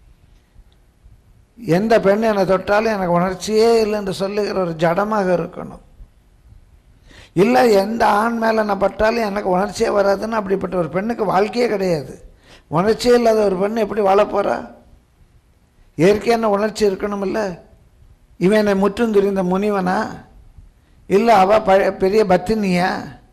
எந்த பெண் என்னை தொட்டாலும் எனக்கு உணர்ச்சியே இல்லை என்று சொல்லுகிற ஒரு ஜடமாக இருக்கணும் இல்லை எந்த ஆண் மேலே நான் பட்டாலும் எனக்கு உணர்ச்சியே வராதுன்னு அப்படிப்பட்ட ஒரு பெண்ணுக்கு வாழ்க்கையே கிடையாது உணர்ச்சியே இல்லாத ஒரு பெண் எப்படி வாழ போகிறா இயற்கையான உணர்ச்சி இருக்கணுமில்ல இவன் என்னை முற்றும் துரிந்த முனிவனா இல்லை அவ ப பெரிய பத்தினியா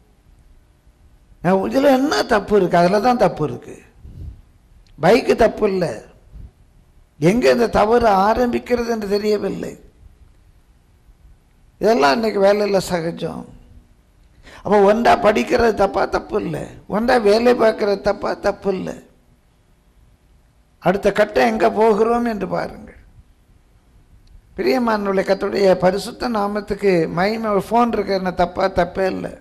இதில் என்ன தப்பு இருக்குது அதில் தான் தப்பு இருக்குது பைக்கு தப்பு இல்லை எங்கே இந்த தவறு ஆரம்பிக்கிறது என்று தெரியவில்லை இதெல்லாம் இன்னைக்கு வேலையில் சகஜம் அப்போ ஒன்றா படிக்கிறது தப்பா தப்பு இல்லை ஒன்றா வேலை பார்க்கறது தப்பா தப்பு இல்லை அடுத்த கட்டம் எங்கே போகிறோம் என்று பாருங்கள் பிரியமானுடைய கத்துடைய பரிசுத்த நாமத்துக்கு மகிமை ஒரு ஃபோன் இருக்கிற தப்பா தப்பே இல்லை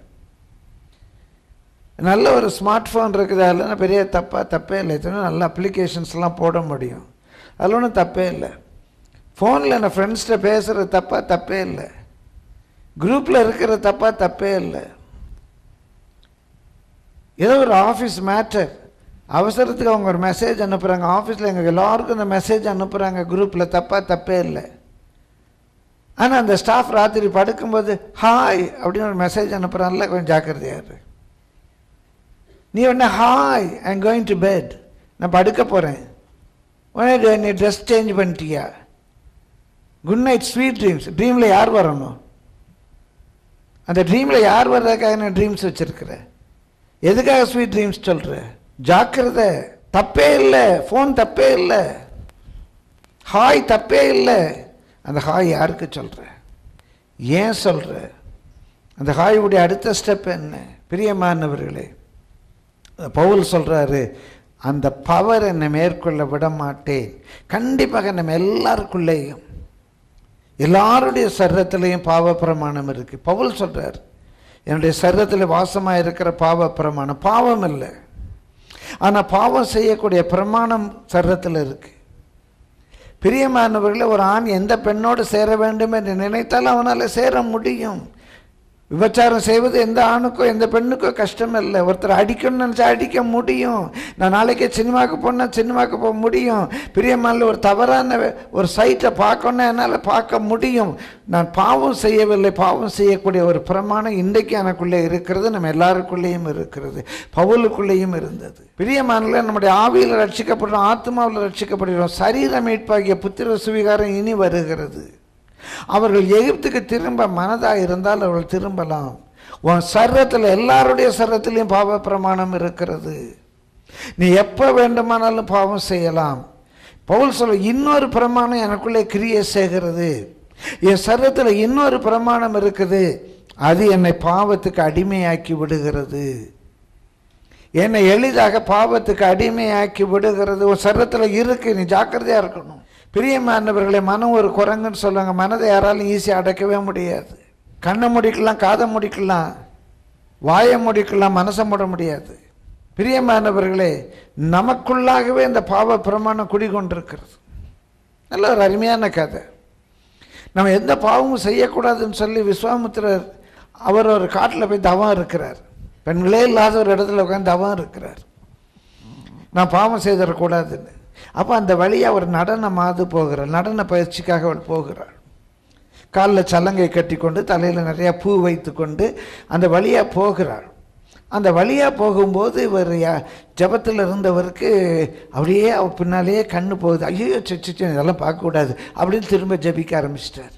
நல்ல ஒரு ஸ்மார்ட் ஃபோன் இருக்குது அதில் பெரிய தப்பா தப்பே இல்லை எத்தனை நல்ல அப்ளிகேஷன்ஸ்லாம் போட முடியும் அதில் ஒன்றும் தப்பே இல்லை ஃபோனில் நான் ஃப்ரெண்ட்ஸ்கிட்ட பேசுகிறது தப்பா தப்பே இல்லை குரூப்பில் இருக்கிற தப்பா தப்பே இல்லை ஏதோ ஒரு ஆஃபீஸ் மேட்டர் அவசரத்துக்கு அவங்க ஒரு மெசேஜ் அனுப்புகிறாங்க ஆஃபீஸில் எங்கள் எல்லாருக்கும் இந்த மெசேஜ் அனுப்புகிறாங்க குரூப்பில் தப்பாக தப்பே இல்லை ஆனால் அந்த ஸ்டாஃப் ராத்திரி படுக்கும்போது ஹாய் அப்படின்னு ஒரு மெசேஜ் அனுப்புகிறான்ல கொஞ்சம் ஜாக்கிரதையாக இரு நீ உடனே hi I'm going to bed நான் படுக்க போகிறேன் உடனே நீ ட்ரெஸ் சேஞ்ச் பண்ணிட்டியா குட் நைட் ஸ்வீட் ட்ரீம்ஸ் ட்ரீமில் யார் வரணும் அந்த ட்ரீமில் யார் வர்றதுக்காக நான் ட்ரீம்ஸ் வச்சுருக்கிற எதுக்காக ஸ்வீட் ட்ரீம்ஸ் சொல்கிற ஜாக்கிரதை தப்பே இல்லை ஃபோன் தப்பே இல்லை ஹாய் தப்பே இல்லை அந்த ஹாய் யாருக்கு சொல்கிற ஏன் சொல்கிற அந்த ஹாயுடைய அடுத்த ஸ்டெப் என்ன பிரியமானவர்களே பவுல் சொல்கிறாரு அந்த பவர் என்னை மேற்கொள்ள விட மாட்டேன் கண்டிப்பாக நம்ம எல்லாருக்குள்ளேயும் எல்லாருடைய சரீரத்திலையும் பாவ பிரமாணம் இருக்குது பவுல் சொல்கிறார் என்னுடைய சரீரத்தில் வாசமாக இருக்கிற பாவ பிரமாணம் பாவம் இல்லை ஆனால் பாவம் செய்யக்கூடிய பிரமாணம் சரீரத்தில் இருக்குது பிரியமானவர்களே ஒரு ஆண் எந்த பெண்ணோடு சேர வேண்டும் என்று நினைத்தாலும் அவனால் சேர முடியும் விபச்சாரம் செய்வது எந்த ஆணுக்கோ எந்த பெண்ணுக்கோ கஷ்டம் இல்லை ஒருத்தர் அடிக்கணும்னு நினச்சா அடிக்க முடியும் நான் நாளைக்கே சினிமாவுக்கு போனால் சினிமாவுக்கு போக முடியும் பிரியமான ஒரு தவறான ஒரு சைட்டை பார்க்கணுன்னா என்னால் பார்க்க முடியும் நான் பாவம் செய்யவில்லை பாவம் செய்யக்கூடிய ஒரு பிரமாணம் இன்றைக்கு எனக்குள்ளே இருக்கிறது நம்ம எல்லாருக்குள்ளேயும் இருக்கிறது பவுலுக்குள்ளேயும் இருந்தது பிரியமானல நம்முடைய ஆவியில் ரட்சிக்கப்படுறோம் ஆத்மாவில் ரட்சிக்கப்படுகிறோம் சரீர மீட்பாகிய புத்திர சுவிகாரம் இனி வருகிறது அவர்கள் எகிப்துக்கு திரும்ப மனதாக இருந்தால் அவர்கள் திரும்பலாம் உன் சர்வத்தில் எல்லாருடைய சர்வத்திலையும் பாவ பிரமாணம் இருக்கிறது நீ எப்போ வேண்டுமானாலும் பாவம் செய்யலாம் பவுல் சொல்ல இன்னொரு பிரமாணம் எனக்குள்ளே கிரியை செய்கிறது என் சர்வத்தில் இன்னொரு பிரமாணம் இருக்குது அது என்னை பாவத்துக்கு அடிமையாக்கி விடுகிறது என்னை எளிதாக பாவத்துக்கு அடிமையாக்கி விடுகிறது ஒரு சர்வத்தில் இருக்கு நீ ஜாக்கிரதையாக இருக்கணும் பிரியமானவர்களை மனம் ஒரு குரங்குன்னு சொல்லுவாங்க மனதை யாராலும் ஈஸியாக அடக்கவே முடியாது கண்ணை முடிக்கலாம் காதை முடிக்கலாம் வாயை முடிக்கலாம் மனசை மூட முடியாது பிரியமானவர்களே நமக்குள்ளாகவே இந்த பாவ பிரமாணம் குடிகொண்டிருக்கிறது நல்ல ஒரு அருமையான கதை நம்ம எந்த பாவமும் செய்யக்கூடாதுன்னு சொல்லி விஸ்வாமித்திரர் அவர் ஒரு காட்டில் போய் தவம் இருக்கிறார் பெண்களே இல்லாத ஒரு இடத்துல உட்காந்து தவம் இருக்கிறார் நான் பாவம் செய்திடக்கூடாதுன்னு அப்போ அந்த வழியாக அவர் நடனமாது போகிறார் நடன பயிற்சிக்காக அவள் போகிறாள் காலில் சலங்கை கட்டிக்கொண்டு தலையில் நிறையா பூ வைத்துக்கொண்டு அந்த வழியாக போகிறாள் அந்த வழியாக போகும்போது இவர் யா- ஜெபத்தில் இருந்தவருக்கு அப்படியே அவர் பின்னாலேயே கண்ணு போகுது ஐயோ சிச்சு இதெல்லாம் பார்க்கக்கூடாது அப்படின்னு திரும்ப ஜெபிக்க ஆரம்பிச்சிட்டார்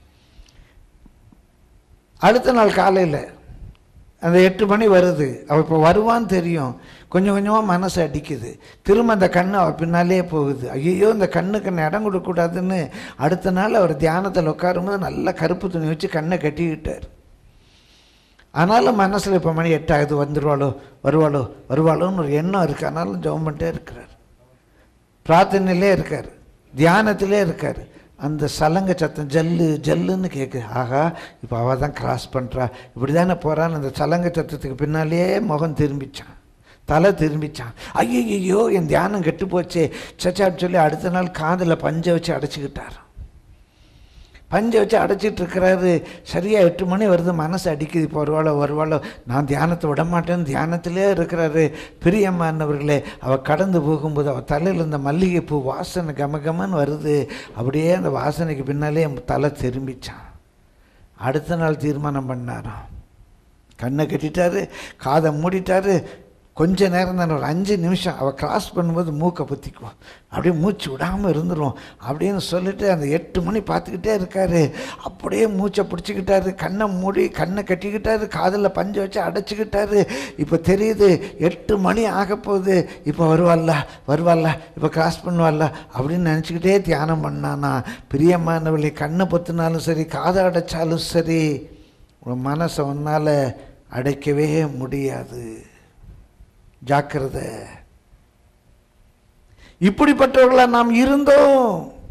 அடுத்த நாள் காலையில் அந்த எட்டு மணி வருது அவள் இப்போ வருவான்னு தெரியும் கொஞ்சம் கொஞ்சமாக மனசு அடிக்குது திரும்ப அந்த கண்ணு அவள் பின்னாலே போகுது ஐயோ இந்த கண்ணுக்கு நான் இடம் கொடுக்கக்கூடாதுன்னு அடுத்த நாள் அவர் தியானத்தில் உட்காரும்போது நல்லா கருப்பு துணி வச்சு கண்ணை கட்டிக்கிட்டார் ஆனாலும் மனசில் இப்போ மணி எட்டாகுது வந்துடுவாளோ வருவாளோ வருவாளோன்னு ஒரு எண்ணம் இருக்குது ஆனாலும் ஜெபம் பண்ணிட்டே இருக்கிறார் பிரார்த்தனையிலே இருக்கார் தியானத்திலே இருக்கார் அந்த சலங்க சத்தம் ஜல்லு ஜல்லுன்னு கேட்குது ஆகா இப்போ அவள் தான் கிராஸ் பண்ணுறா இப்படி தானே போகிறான்னு அந்த சலங்க சத்தத்துக்கு பின்னாலேயே முகம் திரும்பிச்சான் தலை திரும்பிச்சான் ஐயோ என் தியானம் கெட்டு போச்சே சச்சான்னு சொல்லி அடுத்த நாள் காதில் பஞ்சை வச்சு அடைச்சிக்கிட்டார் பஞ்சை வச்சு அடைச்சிட்டு இருக்கிறாரு சரியாக எட்டு மணி வருது மனசு அடிக்குது இப்போ வருவாளோ வருவாளோ நான் தியானத்தை விட மாட்டேன்னு தியானத்திலே இருக்கிறாரு பிரியம்மானவர்களே அவள் கடந்து போகும்போது அவள் தலையில் இருந்த மல்லிகைப்பூ வாசனை கமகமன்னு வருது அப்படியே அந்த வாசனைக்கு பின்னாலே என் தலை திரும்பிச்சான் அடுத்த நாள் தீர்மானம் பண்ணாராம் கண்ணை கட்டிட்டாரு காதை மூடிட்டாரு கொஞ்ச நேரம் தான் ஒரு அஞ்சு நிமிஷம் அவள் கிராஸ் பண்ணும்போது மூக்கை பற்றிக்குவோம் அப்படியே மூச்சு விடாமல் இருந்துரும் அப்படின்னு சொல்லிட்டு அந்த எட்டு மணி பார்த்துக்கிட்டே இருக்காரு அப்படியே மூச்சை பிடிச்சிக்கிட்டாரு கண்ணை மூடி கண்ணை கட்டிக்கிட்டாரு காதில் பஞ்சை வச்சு அடைச்சிக்கிட்டாரு இப்போ தெரியுது எட்டு மணி ஆக போகுது இப்போ வருவாள்ல வருவாள்ல இப்போ கிராஸ் பண்ணுவாள்ல அப்படின்னு நினச்சிக்கிட்டே தியானம் பண்ணானா பிரியமானவளை கண்ணை பொத்துனாலும் சரி காதை அடைச்சாலும் சரி உன் மனசை உன்னால் அடைக்கவே முடியாது ஜாக்கிரதை இப்படிப்பட்டவர்களா நாம் இருந்தோம்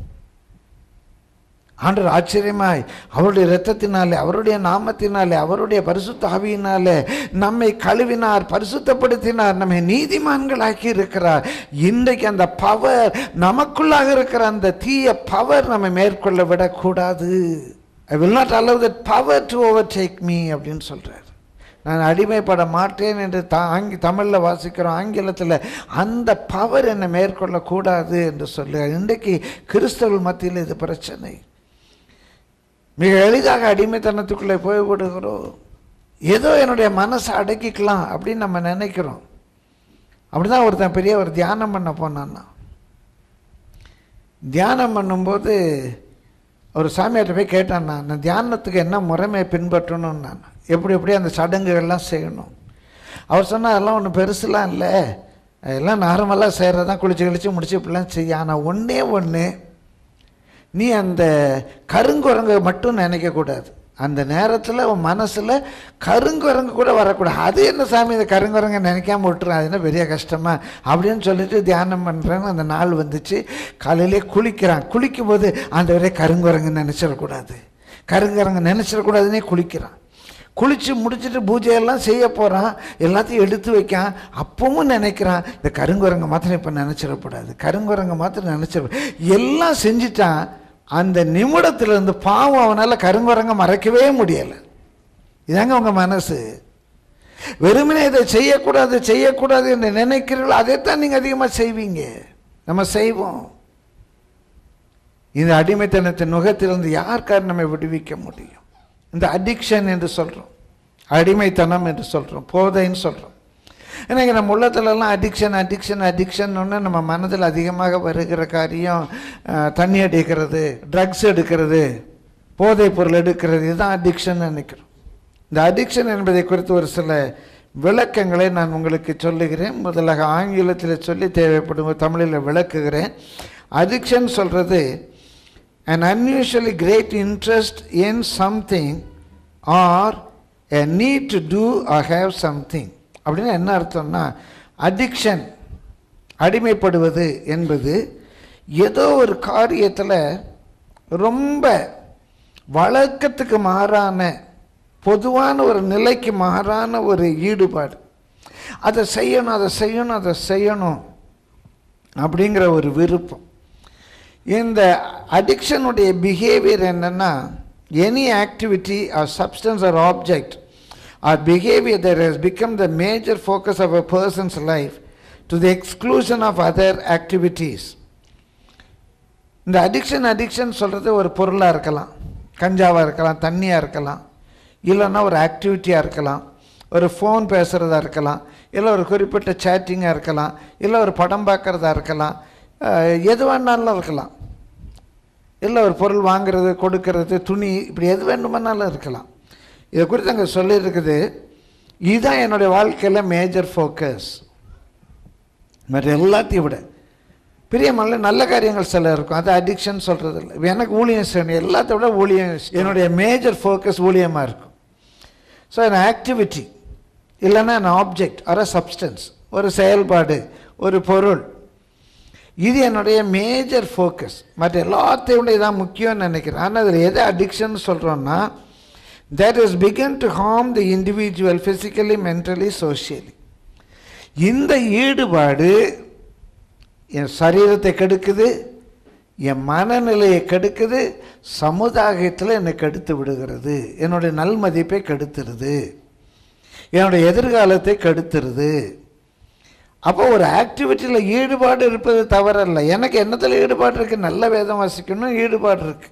ஆண்டவர் ஆச்சரியமாய் அவருடைய இரத்தத்தினாலே அவருடைய நாமத்தினாலே அவருடைய பரிசுத்த ஆவியினாலே நம்மை கழுவினார் பரிசுத்தப்படுத்தினார் நம்மை நீதிமான்களாக்கி இருக்கிறார் இன்றைக்கு அந்த பவர் நமக்குள்ளாக இருக்கிற அந்த தீய பவர் நம்மை மேற்கொள்ள விடக்கூடாது I will not allow that power to overtake me அப்படின்னு சொல்றார் நான் அடிமைப்பட மாட்டேன் என்று தா ஆங்கி தமிழில் வாசிக்கிறோம் ஆங்கிலத்தில் அந்த பவர் என்னை மேற்கொள்ளக்கூடாது என்று சொல்லி இன்றைக்கு கிறிஸ்தவர்கள் மத்தியில் இது பிரச்சனை மிக எளிதாக அடிமைத்தனத்துக்குள்ளே போய்விடுகிறோம் ஏதோ என்னுடைய மனசை அடக்கிக்கலாம் அப்படின்னு நம்ம நினைக்கிறோம் அப்படிதான் ஒருத்தன் பெரிய ஒரு தியானம் பண்ண போனான்னா தியானம் பண்ணும்போது ஒரு சாமியார்ட்ட போய் கேட்டான் நான் நான் தியானத்துக்கு என்ன முறைமை பின்பற்றணும்னு நான் எப்படி எப்படி அந்த சடங்குகள்லாம் செய்யணும் அவர் சொன்னார் அதெல்லாம் ஒன்றும் பெருசுலாம் இல்லை எல்லாம் நார்மலாக செய்கிறதான் குளிச்சு கழிச்சு முடிச்சு இப்படிலாம் செய்ய ஆனால் ஒன்றே ஒன்று நீ அந்த கருங்குரங்கை மட்டும் நினைக்கக்கூடாது அந்த நேரத்தில் உன் மனசில் கருங்குரங்கு கூட வரக்கூடாது அது என்ன சாமி இந்த கருங்குரங்கை நினைக்காம விட்டுரும் அது என்ன பெரிய கஷ்டமா அப்படின்னு சொல்லிட்டு தியானம் பண்ணுறேன்னு அந்த நாள் வந்துச்சு காலையிலே குளிக்கிறான் குளிக்கும்போது அந்த ஒரே கருங்குரங்கு நினச்சிடக்கூடாது கருங்குரங்கு நினச்சிடக்கூடாதுன்னே குளிக்கிறான் குளித்து முடிச்சுட்டு பூஜையெல்லாம் செய்ய போகிறான் எல்லாத்தையும் எடுத்து வைக்கான் அப்பவும் நினைக்கிறான் இந்த கருங்குரங்கை மாத்திரம் இப்போ நினச்சிடக்கூடாது கருங்குரங்கை மாத்திரம் நினச்சிட எல்லாம் செஞ்சிட்டான் அந்த நிமிடத்துல இருந்து பாவம் அவனால் கருங்குரங்கை மறைக்கவே முடியலை இதாங்க உங்கள் மனசு வெறுமனே இதை செய்யக்கூடாது செய்யக்கூடாது என்று நினைக்கிறீர்களோ அதைத்தான் நீங்கள் அதிகமாக செய்வீங்க நம்ம செய்வோம் இந்த அடிமைத்தனத்தின் நுகத்திலிருந்து யாருக்கார் நம்மை விடுவிக்க முடியும் இந்த அடிக்ஷன் என்று சொல்கிறோம் அடிமைத்தனம் என்று சொல்கிறோம் போதைன்னு சொல்கிறோம் எனக்கு நம்ம உள்ளத்துலலாம் அடிக்ஷன் அடிக்ஷன் அடிக்ஷன் ஒன்று நம்ம மனதில் அதிகமாக வருகிற காரியம் அஹ், தண்ணி அடிக்கிறது ட்ரக்ஸ் எடுக்கிறது போதைப் பொருள் எடுக்கிறது இதுதான் அடிக்ஷன் நினைக்கிறோம் இந்த அடிக்ஷன் என்பதை குறித்து ஒரு சில விளக்கங்களை நான் உங்களுக்கு சொல்லுகிறேன் முதலாக ஆங்கிலத்தில் சொல்லி தேவைப்படும் தமிழில் விளக்குகிறேன் அடிக்ஷன் சொல்கிறது an unusually great interest in something or a need to do or have something அப்படின்னு என்ன அர்த்தம்னா அடிக்ஷன் அடிமைப்படுவது என்பது ஏதோ ஒரு காரியத்தில் ரொம்ப வழக்கத்துக்கு மாறான பொதுவான ஒரு நிலைக்கு மாறான ஒரு ஈடுபாடு அதை செய்யணும் அதை செய்யணும் அதை செய்யணும் அப்படிங்கிற ஒரு விருப்பம் இந்த அடிக்ஷனுடைய பிஹேவியர் என்னன்னா any activity or substance or object or behaviour that has become the major focus of a person's life to the exclusion of other activities இந்த அடிக்ஷன் அடிக்ஷன் சொல்கிறது ஒரு பொருளாக இருக்கலாம் கஞ்சாவாக இருக்கலாம் தண்ணியாக இருக்கலாம் இல்லைன்னா ஒரு ஆக்டிவிட்டியாக இருக்கலாம் ஒரு ஃபோன் பேசுகிறதா இருக்கலாம் இல்லை ஒரு குறிப்பிட்ட சேட்டிங்காக இருக்கலாம் இல்லை ஒரு படம் பார்க்குறதா இருக்கலாம் அஹ், எது வேணாலும் இருக்கலாம் இல்லை ஒரு பொருள் வாங்குறது கொடுக்கறது துணி இப்படி எது வேண்டுமானாலும் இருக்கலாம் இதை குறித்து அங்கே சொல்லியிருக்குது இதுதான் என்னுடைய வாழ்க்கையில் மேஜர் ஃபோக்கஸ் மற்ற எல்லாத்தையும் விட பிரியமல்ல நல்ல காரியங்கள் சில இருக்கும் அது அடிக்ஷன் சொல்கிறது இல்லை இப்ப எனக்கு ஊழியம் செய்யணும் எல்லாத்த விட ஊழியம் என்னுடைய மேஜர் ஃபோக்கஸ் ஊழியமாக இருக்கும் ஸோ an ஆக்டிவிட்டி இல்லைன்னா an ஆப்ஜெக்ட் ஆர் சப்ஸ்டன்ஸ் ஒரு செயல்பாடு ஒரு பொருள் இது என்னுடைய மேஜர் ஃபோக்கஸ் மற்ற எல்லாத்தையும் விட இதான் முக்கியம்னு நினைக்கிறேன் ஆனால் அதில் எது அடிக்ஷன் சொல்கிறோன்னா that is begun to harm the individual physically mentally socially இந்த ஈடுபாடு என் சரீரத்தை கெடுக்குது என் மனநிலையை கெடுக்குது சமுதாயத்தில் என்னை கெடுத்து விடுகிறது என்னுடைய நல்மதிப்பை கெடுத்துருது என்னுடைய எதிர்காலத்தை கெடுத்துருது அப்போ ஒரு ஆக்டிவிட்டியில் ஈடுபாடு இருப்பது தவறல்ல எனக்கு என்னத்தில் ஈடுபாடு இருக்குது நல்ல வேதம் வாசிக்கணும் ஈடுபாடு இருக்குது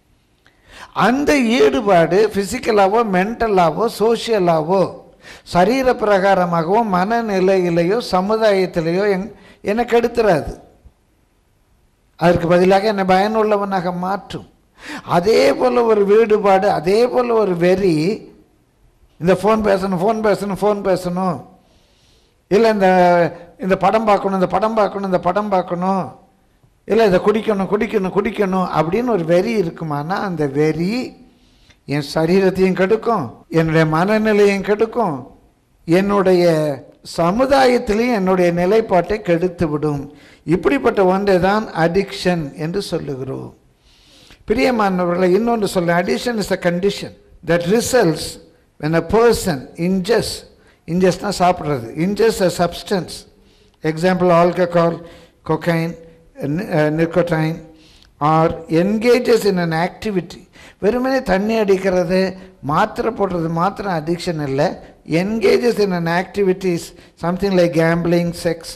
அந்த ஈடுபாடு ஃபிசிக்கலாவோ மென்டலாவோ சோஷியலாவோ சரீர பிரகாரமாகவோ மனநிலையிலேயோ சமுதாயத்திலேயோ எங் என்னை கெடுத்துறாது அதற்கு பதிலாக என்னை பயனுள்ளவனாக மாற்றும் அதே போல் ஒரு வீடுபாடு அதே போல் ஒரு வெறி இந்த ஃபோன் பேசணும் ஃபோன் பேசணும் ஃபோன் பேசணும் இல்லை இந்த இந்த படம் பார்க்கணும் இந்த படம் பார்க்கணும் இந்த படம் பார்க்கணும் இல்லை இதை குடிக்கணும் குடிக்கணும் குடிக்கணும் அப்படின்னு ஒரு வெறி இருக்குமானா அந்த வெறி என் சரீரத்தையும் கெடுக்கும் என்னுடைய மனநிலையும் கெடுக்கும் என்னுடைய சமுதாயத்திலையும் என்னுடைய நிலைப்பாட்டை கெடுத்து விடும் இப்படிப்பட்ட ஒன்றை தான் அடிக்ஷன் என்று சொல்லுகிறோம் பிரியமானவர்களை இன்னொன்று சொல்ல addiction is a condition that results when a person ingests ingestனா சாப்பிட்றது ingest a substance example alcohol cocaine uh, nicotine or engages in an activity வெறுமனே தண்ணி அடிக்கிறது மாத்திரை போடுறது மாத்திரம் அடிக்ஷன் இல்லை engages in an activities something like gambling sex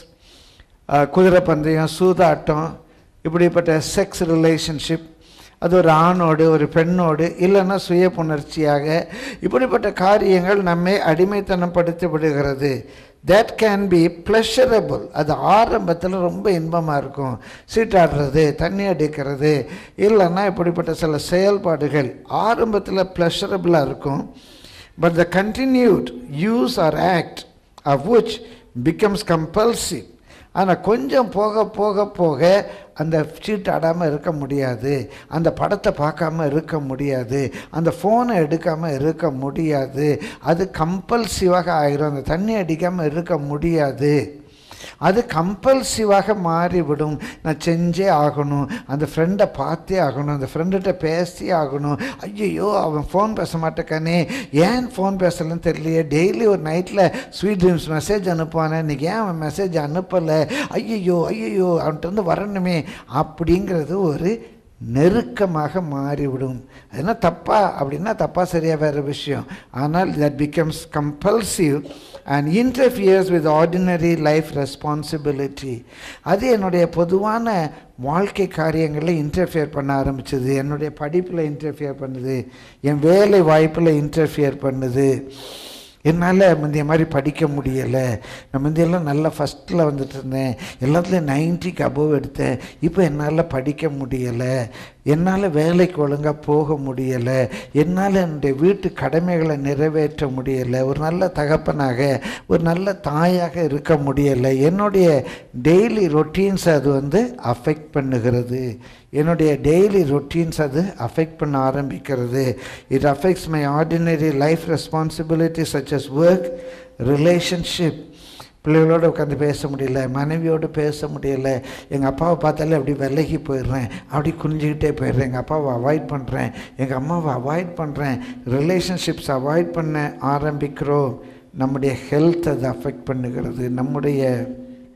குதிரை பந்தயம் சூதாட்டம் இப்படிப்பட்ட செக்ஸ் ரிலேஷன்ஷிப் அது ஒரு ஆணோடு ஒரு பெண்ணோடு இல்லைன்னா சுய புணர்ச்சியாக இப்படிப்பட்ட காரியங்கள் நம்மை அடிமைத்தனப்படுத்தி விடுகிறது தேட் கேன் பி ப்ளஷரபிள் அது ஆரம்பத்தில் ரொம்ப இன்பமாக இருக்கும் சீட்டாடுறது தண்ணி அடிக்கிறது இல்லைன்னா இப்படிப்பட்ட சில செயல்பாடுகள் ஆரம்பத்தில் ப்ளஷரபிளாக இருக்கும் but the continued use or act of which becomes compulsive ஆனால் கொஞ்சம் போக போக போக அந்த சீட் ஆடாமல் இருக்க முடியாது அந்த படத்தை பார்க்காம இருக்க முடியாது அந்த ஃபோனை எடுக்காமல் இருக்க முடியாது அது கம்பல்சிவாக ஆயிரும் அந்த தண்ணி அடிக்காமல் இருக்க முடியாது அது கம்பல்சிவாக மாறிவிடும் நான் செஞ்சே ஆகணும் அந்த ஃப்ரெண்டை பார்த்தே ஆகணும் அந்த ஃப்ரெண்டுகிட்ட பேசி ஆகணும் ஐயையோ அவன் ஃபோன் பேச மாட்டேக்கானே ஏன் ஃபோன் பேசலன்னு தெரியலையே டெய்லி ஒரு நைட்டில் ஸ்வீட் ட்ரீம்ஸ் மெசேஜ் அனுப்புவானே இன்றைக்கி ஏன் அவன் மெசேஜ் அனுப்பலை ஐயையோ ஐயையோ அவன்கிட்ட இருந்து வரணுமே அப்படிங்கிறது ஒரு நெருக்கமாக மாறிவிடும் அது என்ன தப்பா அப்படின்னா தப்பா சரியா வேற விஷயம் ஆனால் that becomes compulsive and interferes with ordinary life responsibility அது என்னுடைய பொதுவான வாழ்க்கை காரியங்களில் இன்டர்ஃபியர் பண்ண ஆரம்பிச்சது என்னுடைய படிப்பில் இன்டர்ஃபியர் பண்ணுது என் வேலை வாய்ப்பில் இன்டர்ஃபியர் பண்ணுது என்னால் முந்தைய மாதிரி படிக்க முடியலை நான் முந்தையெல்லாம் நல்லா ஃபஸ்ட்டில் வந்துட்டு இருந்தேன் எல்லாத்துலேயும் நைன்ட்டிக்கு அபோவ் எடுத்தேன் இப்போ என்னால் படிக்க முடியலை என்னால் வேலைக்கு ஒழுங்காக போக முடியலை என்னால் என்னுடைய வீட்டு கடமைகளை நிறைவேற்ற முடியலை ஒரு நல்ல தகப்பனாக ஒரு நல்ல தாயாக இருக்க முடியலை என்னுடைய டெய்லி ரொட்டீன்ஸ் அது வந்து அஃபெக்ட் பண்ணுகிறது என்னுடைய டெய்லி ரொட்டீன்ஸ் அது அஃபெக்ட் பண்ண ஆரம்பிக்கிறது it affects my ordinary life responsibility such as work relationship பிள்ளைகளோடு உட்காந்து பேச முடியல மனைவியோடு பேச முடியல எங்கள் அப்பாவை பார்த்தாலே அப்படி விலகி போயிடுறேன் அப்படி குனிஞ்சிக்கிட்டே போயிடுறேன் எங்கள் அப்பாவை அவாய்ட் பண்ணுறேன் எங்கள் அம்மாவை அவாய்ட் பண்ணுறேன் ரிலேஷன்ஷிப்ஸ் அவாய்ட் பண்ண ஆரம்பிக்கிறோம் நம்முடைய ஹெல்த் அது அஃபெக்ட் பண்ணுகிறது நம்முடைய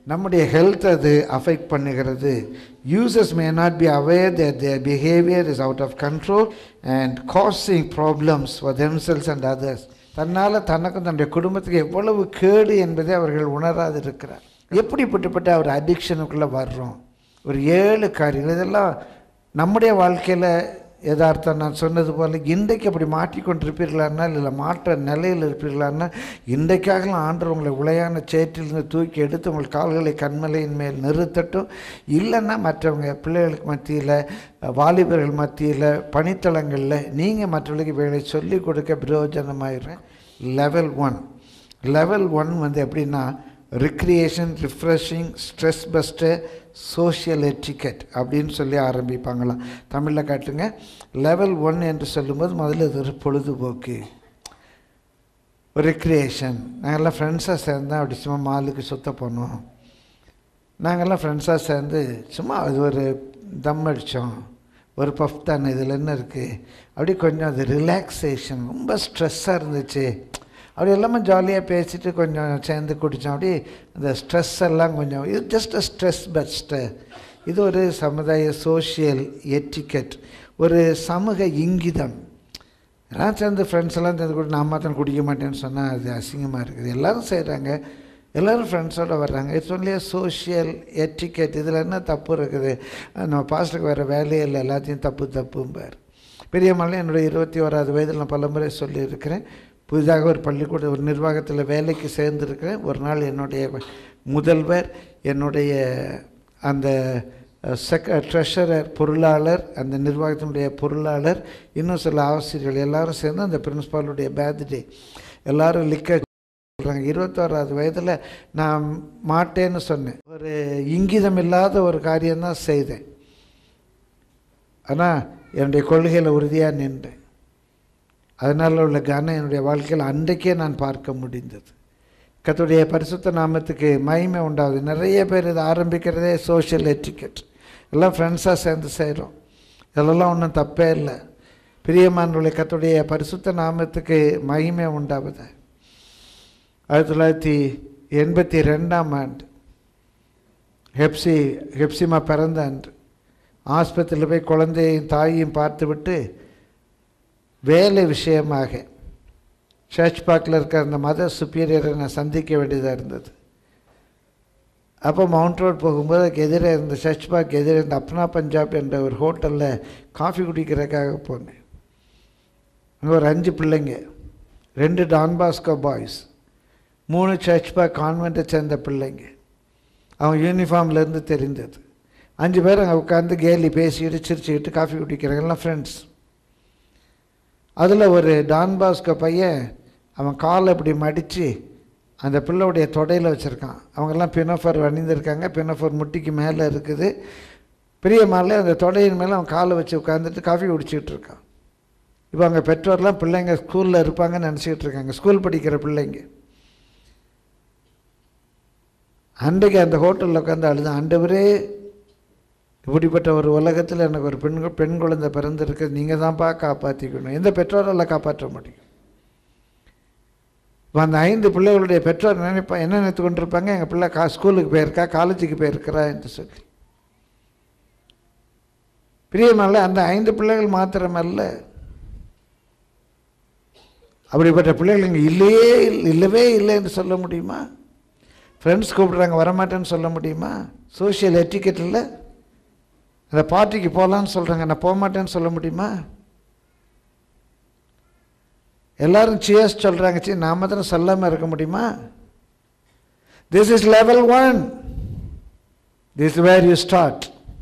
நம்முடைய ஹெல்த் அது அஃபெக்ட் பண்ணுகிறது users may not be aware that their behaviour is out of control and causing problems for themselves and others தன்னால் தனக்கும் தன்னுடைய குடும்பத்துக்கு எவ்வளவு கேடு என்பதை அவர்கள் உணராது இருக்கிறார் எப்படிப்பட்டப்பட்ட ஒரு அடிக்ஷனுக்குள்ளே வர்றோம் ஒரு ஏழு காரியங்கள் இதெல்லாம் நம்முடைய வாழ்க்கையில் யதார்த்தம் நான் சொன்னது போல் இன்றைக்கு அப்படி மாட்டிக்கொண்டிருப்பீர்களான்னா இல்லை மாற்ற நிலையில் இருப்பீர்களான்னா இன்றைக்காகலாம் ஆண்டவர் உங்களை உளையான சேற்றிலிருந்து தூக்கி எடுத்து உங்கள் கால்களை கண்மலையின் மேல் நிறுத்தட்டும் இல்லைன்னா மற்றவங்க பிள்ளைகளுக்கு மத்தியில் வாலிபர்கள் மத்தியில் பணித்தளங்களில் நீங்கள் மற்றவர்களுக்கு வேலை சொல்லிக் கொடுக்க பிரயோஜனமாயிடுறேன் லெவல் ஒன் லெவல் ஒன் வந்து எப்படின்னா recreation refreshing stress buster social etiquette அப்படின்னு சொல்லி ஆரம்பிப்பாங்களாம் தமிழில் காட்டுங்க லெவல் ஒன் என்று சொல்லும்போது முதல்ல இது ஒரு பொழுதுபோக்கு ஒரு ரிக்ரியேஷன் நாங்கள்லாம் ஃப்ரெண்ட்ஸாக சேர்ந்து அப்படி சும்மா மாலுக்கு சுத்த போனோம் நாங்கள்லாம் ஃப்ரெண்ட்ஸாக சேர்ந்து சும்மா அது ஒரு தம் அடித்தோம் ஒரு பஃப் தானே இதில் என்ன இருக்குது அப்படி கொஞ்சம் அது ரிலாக்ஸேஷன் ரொம்ப ஸ்ட்ரெஸ்ஸாக இருந்துச்சு அப்படி எல்லாமே ஜாலியாக பேசிட்டு கொஞ்சம் சேர்ந்து குடித்தோம் அப்படி அந்த ஸ்ட்ரெஸ் எல்லாம் கொஞ்சம் இது ஜஸ்ட் அ ஸ்ட்ரெஸ் பஸ்ட்டு இது ஒரு சமுதாய சோஷியல் எட்டிக்கெட் ஒரு சமூக இங்கிதம் எல்லாம் சேர்ந்து ஃப்ரெண்ட்ஸ் எல்லாம் சேர்ந்து கூட நான் மாத்திரம் குடிக்க மாட்டேன்னு சொன்னால் அது அசிங்கமாக இருக்குது எல்லோரும் செய்கிறாங்க எல்லோரும் ஃப்ரெண்ட்ஸோடு வர்றாங்க இட்ஸ் ஒன்லி சோஷியல் எட்டிக்கெட் இதில் என்ன தப்பு இருக்குது நம்ம பாஸ்டருக்கு வேறு வேலையே இல்லை எல்லாத்தையும் தப்பு தப்பும்பார் பெரியம்மாள் என்னுடைய இருபத்தி ஓராவது வயதில் நான் பலமுறை சொல்லியிருக்கிறேன் புதிதாக ஒரு பள்ளிக்கூட ஒரு நிர்வாகத்தில் வேலைக்கு சேர்ந்துருக்கிறேன் ஒரு நாள் என்னுடைய முதல்வர் என்னுடைய அந்த செக்க ட்ரெஷரர் பொருளாளர் அந்த நிர்வாகத்தினுடைய பொருளாளர் இன்னும் சில ஆசிரியர்கள் எல்லாரும் சேர்ந்து அந்த பிரின்ஸ்பாலுடைய பேர்த்டே எல்லாரும் லிக்க சொல்கிறாங்க இருபத்தோராது வயதில் நான் மாட்டேன்னு சொன்னேன் ஒரு இங்கிதம் இல்லாத ஒரு காரியம்தான் செய்தேன் ஆனால் என்னுடைய கொள்கையில் உறுதியாக நின்றேன் அதனால் உள்ள கனம் என்னுடைய வாழ்க்கையில் அன்றைக்கே நான் பார்க்க முடிந்தது கத்துடைய பரிசுத்த நாமத்துக்கு மகிமை உண்டாகுது நிறைய பேர் இதை ஆரம்பிக்கிறதே சோஷியல் எட்டிக்கெட் எல்லாம் ஃப்ரெண்ட்ஸாக சேர்ந்து செய்கிறோம் இதெல்லாம் ஒன்றும் தப்பே இல்லை பிரியமானுடைய கத்துடைய பரிசுத்த நாமத்துக்கு மகிமை உண்டாகுது ஆயிரத்தி தொள்ளாயிரத்தி எண்பத்தி ரெண்டாம் ஆண்டு ஹெப்சி ஹெப்சிமா பிறந்த அன்று ஆஸ்பத்திரியில் போய் குழந்தையும் தாயையும் பார்த்துவிட்டு வேலை விஷயமாக சர்ச் பார்க்கில் இருக்கிற அந்த மத சுப்பீரியரை நான் சந்திக்க வேண்டியதாக இருந்தது அப்போ மவுண்ட் ரோட் போகும்போது அதுக்கு எதிரே இருந்த சர்ச் பார்க் எதிரே இருந்த அப்னா பஞ்சாப் என்ற ஒரு ஹோட்டலில் காஃபி குடிக்கிறதுக்காக போனேன் அங்கே ஒரு அஞ்சு பிள்ளைங்க ரெண்டு டான்பாஸ்கோ பாய்ஸ் மூணு சர்ச் பார்க் கான்வெண்ட்டை சேர்ந்த பிள்ளைங்க அவங்க யூனிஃபார்ம்லேருந்து தெரிந்தது அஞ்சு பேர் அங்கே உட்காந்து கேலி பேசிக்கிட்டு சிரிச்சுக்கிட்டு காஃபி குடிக்கிறாங்க எல்லாம் ஃப்ரெண்ட்ஸ் அதில் ஒரு டான்பாஸ்கோ பையன் அவன் காலை இப்படி மடித்து அந்த பிள்ளையுடைய தொடையில் வச்சுருக்கான் அவங்கெல்லாம் பினோஃபர் அணிந்திருக்காங்க பினோஃபர் முட்டிக்கு மேலே இருக்குது பெரிய மாலே அந்த தொடையின் மேலே அவன் காலை வச்சு உட்காந்துட்டு காஃபி குடிச்சிக்கிட்டு இருக்கான் இப்போ அவங்க பெற்றோர்லாம் பிள்ளைங்க ஸ்கூலில் இருப்பாங்கன்னு நினச்சிக்கிட்டு இருக்காங்க ஸ்கூல் படிக்கிற பிள்ளைங்க அன்றைக்கு அந்த ஹோட்டலில் உட்காந்து அழுதான் ஆண்டவரே இப்படிப்பட்ட ஒரு உலகத்தில் எனக்கு ஒரு பெண் பெண் குழந்தை பிறந்திருக்கு நீங்கள் தான்ப்பா காப்பாற்றிக்கணும் எந்த பெற்றோரால் காப்பாற்ற முடியும் இப்போ அந்த ஐந்து பிள்ளைகளுடைய பெற்றோர் நினைப்பா என்ன நினைத்து கொண்டிருப்பாங்க எங்கள் பிள்ளை கா ஸ்கூலுக்கு போயிருக்கா காலேஜுக்கு போயிருக்கிறா என்று சொல்லி பிரியமல்ல அந்த ஐந்து பிள்ளைகள் மாத்திரமல்ல அப்படிப்பட்ட பிள்ளைகள் இங்கே இல்லையே இல்லவே இல்லை என்று சொல்ல முடியுமா ஃப்ரெண்ட்ஸ் கூப்பிடுறாங்க வரமாட்டேன்னு சொல்ல முடியுமா சோஷியல் எட்டிக்கெட் இல்லை அந்த பார்ட்டிக்கு போகலான்னு சொல்கிறாங்க நான் போக மாட்டேன்னு சொல்ல முடியுமா எல்லாரும் சியர்ஸ் சொல்கிறாங்க சி நான் மாத்திரம் சொல்லாமல் இருக்க முடியுமா this is level one this where you start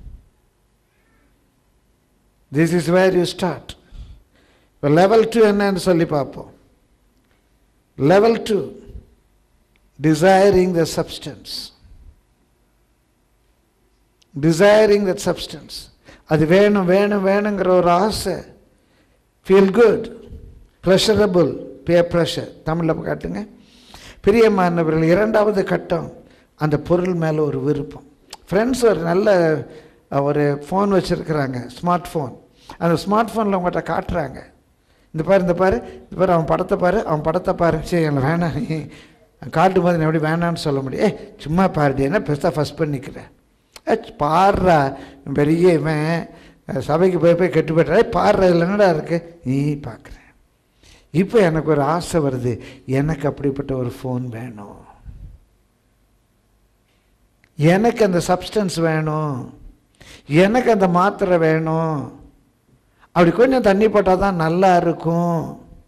this is where you start இப்போ லெவல் டூ என்னன்னு சொல்லி பார்ப்போம் level two desiring the substance desiring that substance அது வேணும் வேணும் வேணுங்கிற ஒரு ஆசை feel good pleasurable peer pressure தமிழில் காட்டுங்க பிரியமானவர்கள் இரண்டாவது கட்டம் அந்த பொருள் மேலே ஒரு விருப்பம் ஃப்ரெண்ட்ஸ் ஒரு நல்ல ஒரு ஃபோன் வச்சுருக்குறாங்க ஸ்மார்ட் ஃபோன் அந்த ஸ்மார்ட் ஃபோனில் உங்கள்கிட்ட காட்டுறாங்க இந்த பாரு இந்த பாரு இந்த பாரு அவன் படத்தை பாரு அவன் படத்தை பாரு சரி எனக்கு வேணாம் நீ காட்டும் போது நான் எப்படி வேணான்னு சொல்ல முடியும் ஏ சும்மா பாருடி என்ன பெருசாக ஃபஸ்ட் பண்ணிக்கிறேன் ஏ பாடுறா இவன் பெரிய இவன் அஹ், சபைக்கு போய் போய் கெட்டு போய்ட்டா பாடுற இதில் என்னடா இருக்கு நீ பார்க்குறேன் இப்போ எனக்கு ஒரு ஆசை வருது எனக்கு அப்படிப்பட்ட ஒரு ஃபோன் வேணும் எனக்கு அந்த சப்ஸ்டன்ஸ் வேணும் எனக்கு அந்த மாத்திரை வேணும் அப்படி கொஞ்சம் தண்ணி போட்டால் தான் நல்லா இருக்கும்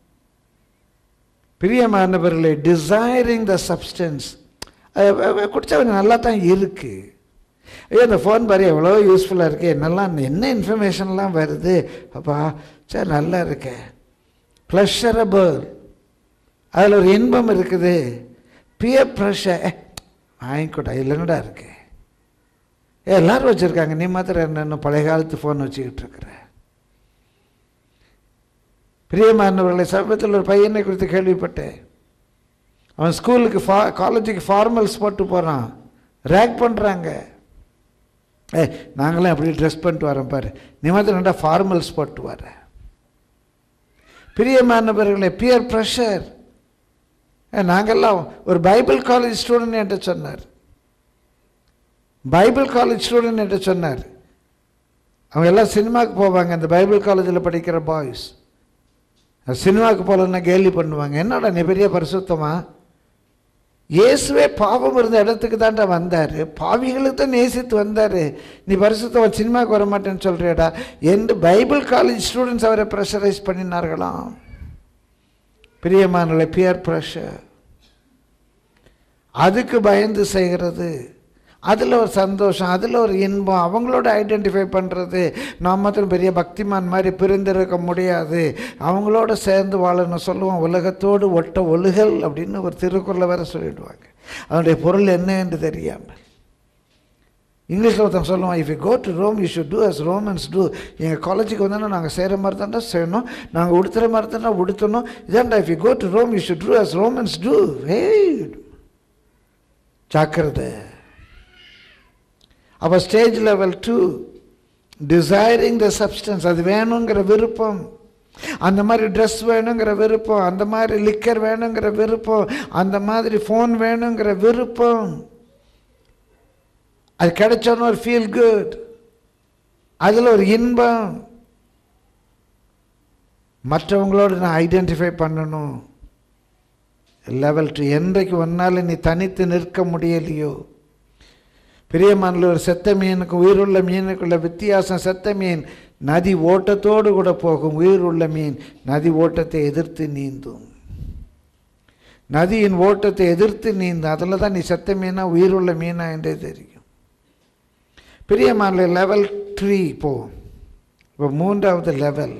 பிரியமானவர்களே டிசைரிங் த சப்ஸ்டன்ஸ் குடிச்சா கொஞ்சம் நல்லா தான் இருக்கு ஐயோ இந்த ஃபோன் பாரு எவ்வளோ யூஸ்ஃபுல்லாக இருக்கு என்னெல்லாம் என்ன இன்ஃபர்மேஷன்லாம் வருது அப்பா சரி நல்லா இருக்கே ப்ளஷரபிள் அதில் ஒரு இன்பம் இருக்குது பியர் ப்ரெஷர் வாங்கிக்கோட்டா இதில் என்னடா இருக்கு ஏ எல்லாரும் வச்சுருக்காங்க நீ மாத்திரம் என்னென்ன பழைய காலத்து ஃபோன் வச்சுக்கிட்டு இருக்கிற பிரியமானவர்களை சமீபத்தில் ஒரு பையனை குறித்து கேள்விப்பட்டேன் அவன் ஸ்கூலுக்கு ஃபா காலேஜுக்கு ஃபார்மல்ஸ் போட்டு போகிறான் ரேக் பண்ணுறாங்க ஏ நாங்களும் அப்படி ட்ரெஸ் பண்ணிட்டு வரோம் பாரு நீ மாத்திரம் ரெண்டா ஃபார்மல்ஸ் போட்டு வர பிரியமானவர்களே பியர் ப்ரெஷர் நாங்கெல்லாம் ஒரு பைபிள் காலேஜ் ஸ்டூடெண்ட் என்று சொன்னார் பைபிள் காலேஜ் ஸ்டூடெண்ட் என்று சொன்னார் அவங்க எல்லாம் சினிமாவுக்கு போவாங்க அந்த பைபிள் காலேஜில் படிக்கிற பாய்ஸ் சினிமாவுக்கு போகலன்னா கேலி பண்ணுவாங்க என்னடா நீ பெரிய பரிசுத்தமா இயேசுவே பாவம் இருந்த இடத்துக்கு தான்டா வந்தார் பாவிகளுக்கு தான் நேசித்து வந்தார் நீ பரிசுத்தவன் சினிமாவுக்கு வர மாட்டேன்னு சொல்றியடா என்று பைபிள் காலேஜ் ஸ்டூடெண்ட்ஸ் அவரை ப்ரெஷரைஸ் பண்ணினார்களாம் பிரியமானலை பியர் ப்ரெஷர் அதுக்கு பயந்து செய்கிறது அதில் ஒரு சந்தோஷம் அதில் ஒரு இன்பம் அவங்களோட ஐடென்டிஃபை பண்ணுறது நான் மாத்திரம் பெரிய பக்திமான் மாதிரி பிரிந்திருக்க முடியாது அவங்களோட சேர்ந்து வாழணும் சொல்லுவோம் உலகத்தோடு ஒட்ட ஒழுகல் அப்படின்னு ஒரு திருக்குறளை வேற சொல்லிடுவாங்க அதனுடைய பொருள் என்ன என்று தெரியாமல் இங்கிலீஷில் ஒருத்தன் சொல்லுவான் if you go to Rome you should do as Romans do எங்கள் காலேஜுக்கு வந்தோன்னா நாங்கள் செய்கிற மாதிரி தாண்டா செய்யணும் நாங்கள் உடுத்துகிற மாதிரி தாண்டா உடுத்தணும் இதாண்டா if you go to Rome you should do as Romans do wait ஜாக்கிரதை அப்போ stage level two desiring the substance அது வேணுங்கிற விருப்பம் அந்த மாதிரி ட்ரெஸ் வேணுங்கிற விருப்பம் அந்த மாதிரி லிக்கர் வேணுங்கிற விருப்பம் அந்த மாதிரி ஃபோன் வேணுங்கிற விருப்பம் அது கிடைச்சோன்னு ஒரு ஃபீல் குட் அதில் ஒரு இன்பம் மற்றவங்களோடு நான் ஐடென்டிஃபை பண்ணணும் லெவல் டூ என்றைக்கு ஒன்றால் நீ தனித்து நிற்க முடியலையோ பிரியமானில் ஒரு செத்த மீனுக்கும் உயிருள்ள மீனுக்குள்ள வித்தியாசம் செத்த மீன் நதி ஓட்டத்தோடு கூட போகும் உயிருள்ள மீன் நதி ஓட்டத்தை எதிர்த்து நீந்தும் நதியின் ஓட்டத்தை எதிர்த்து நீந்தும் அதில் தான் நீ செத்த மீனா உயிருள்ள மீனா என்றே தெரியும் பிரியமானில் லெவல் த்ரீ போ இப்போ மூன்றாவது லெவல்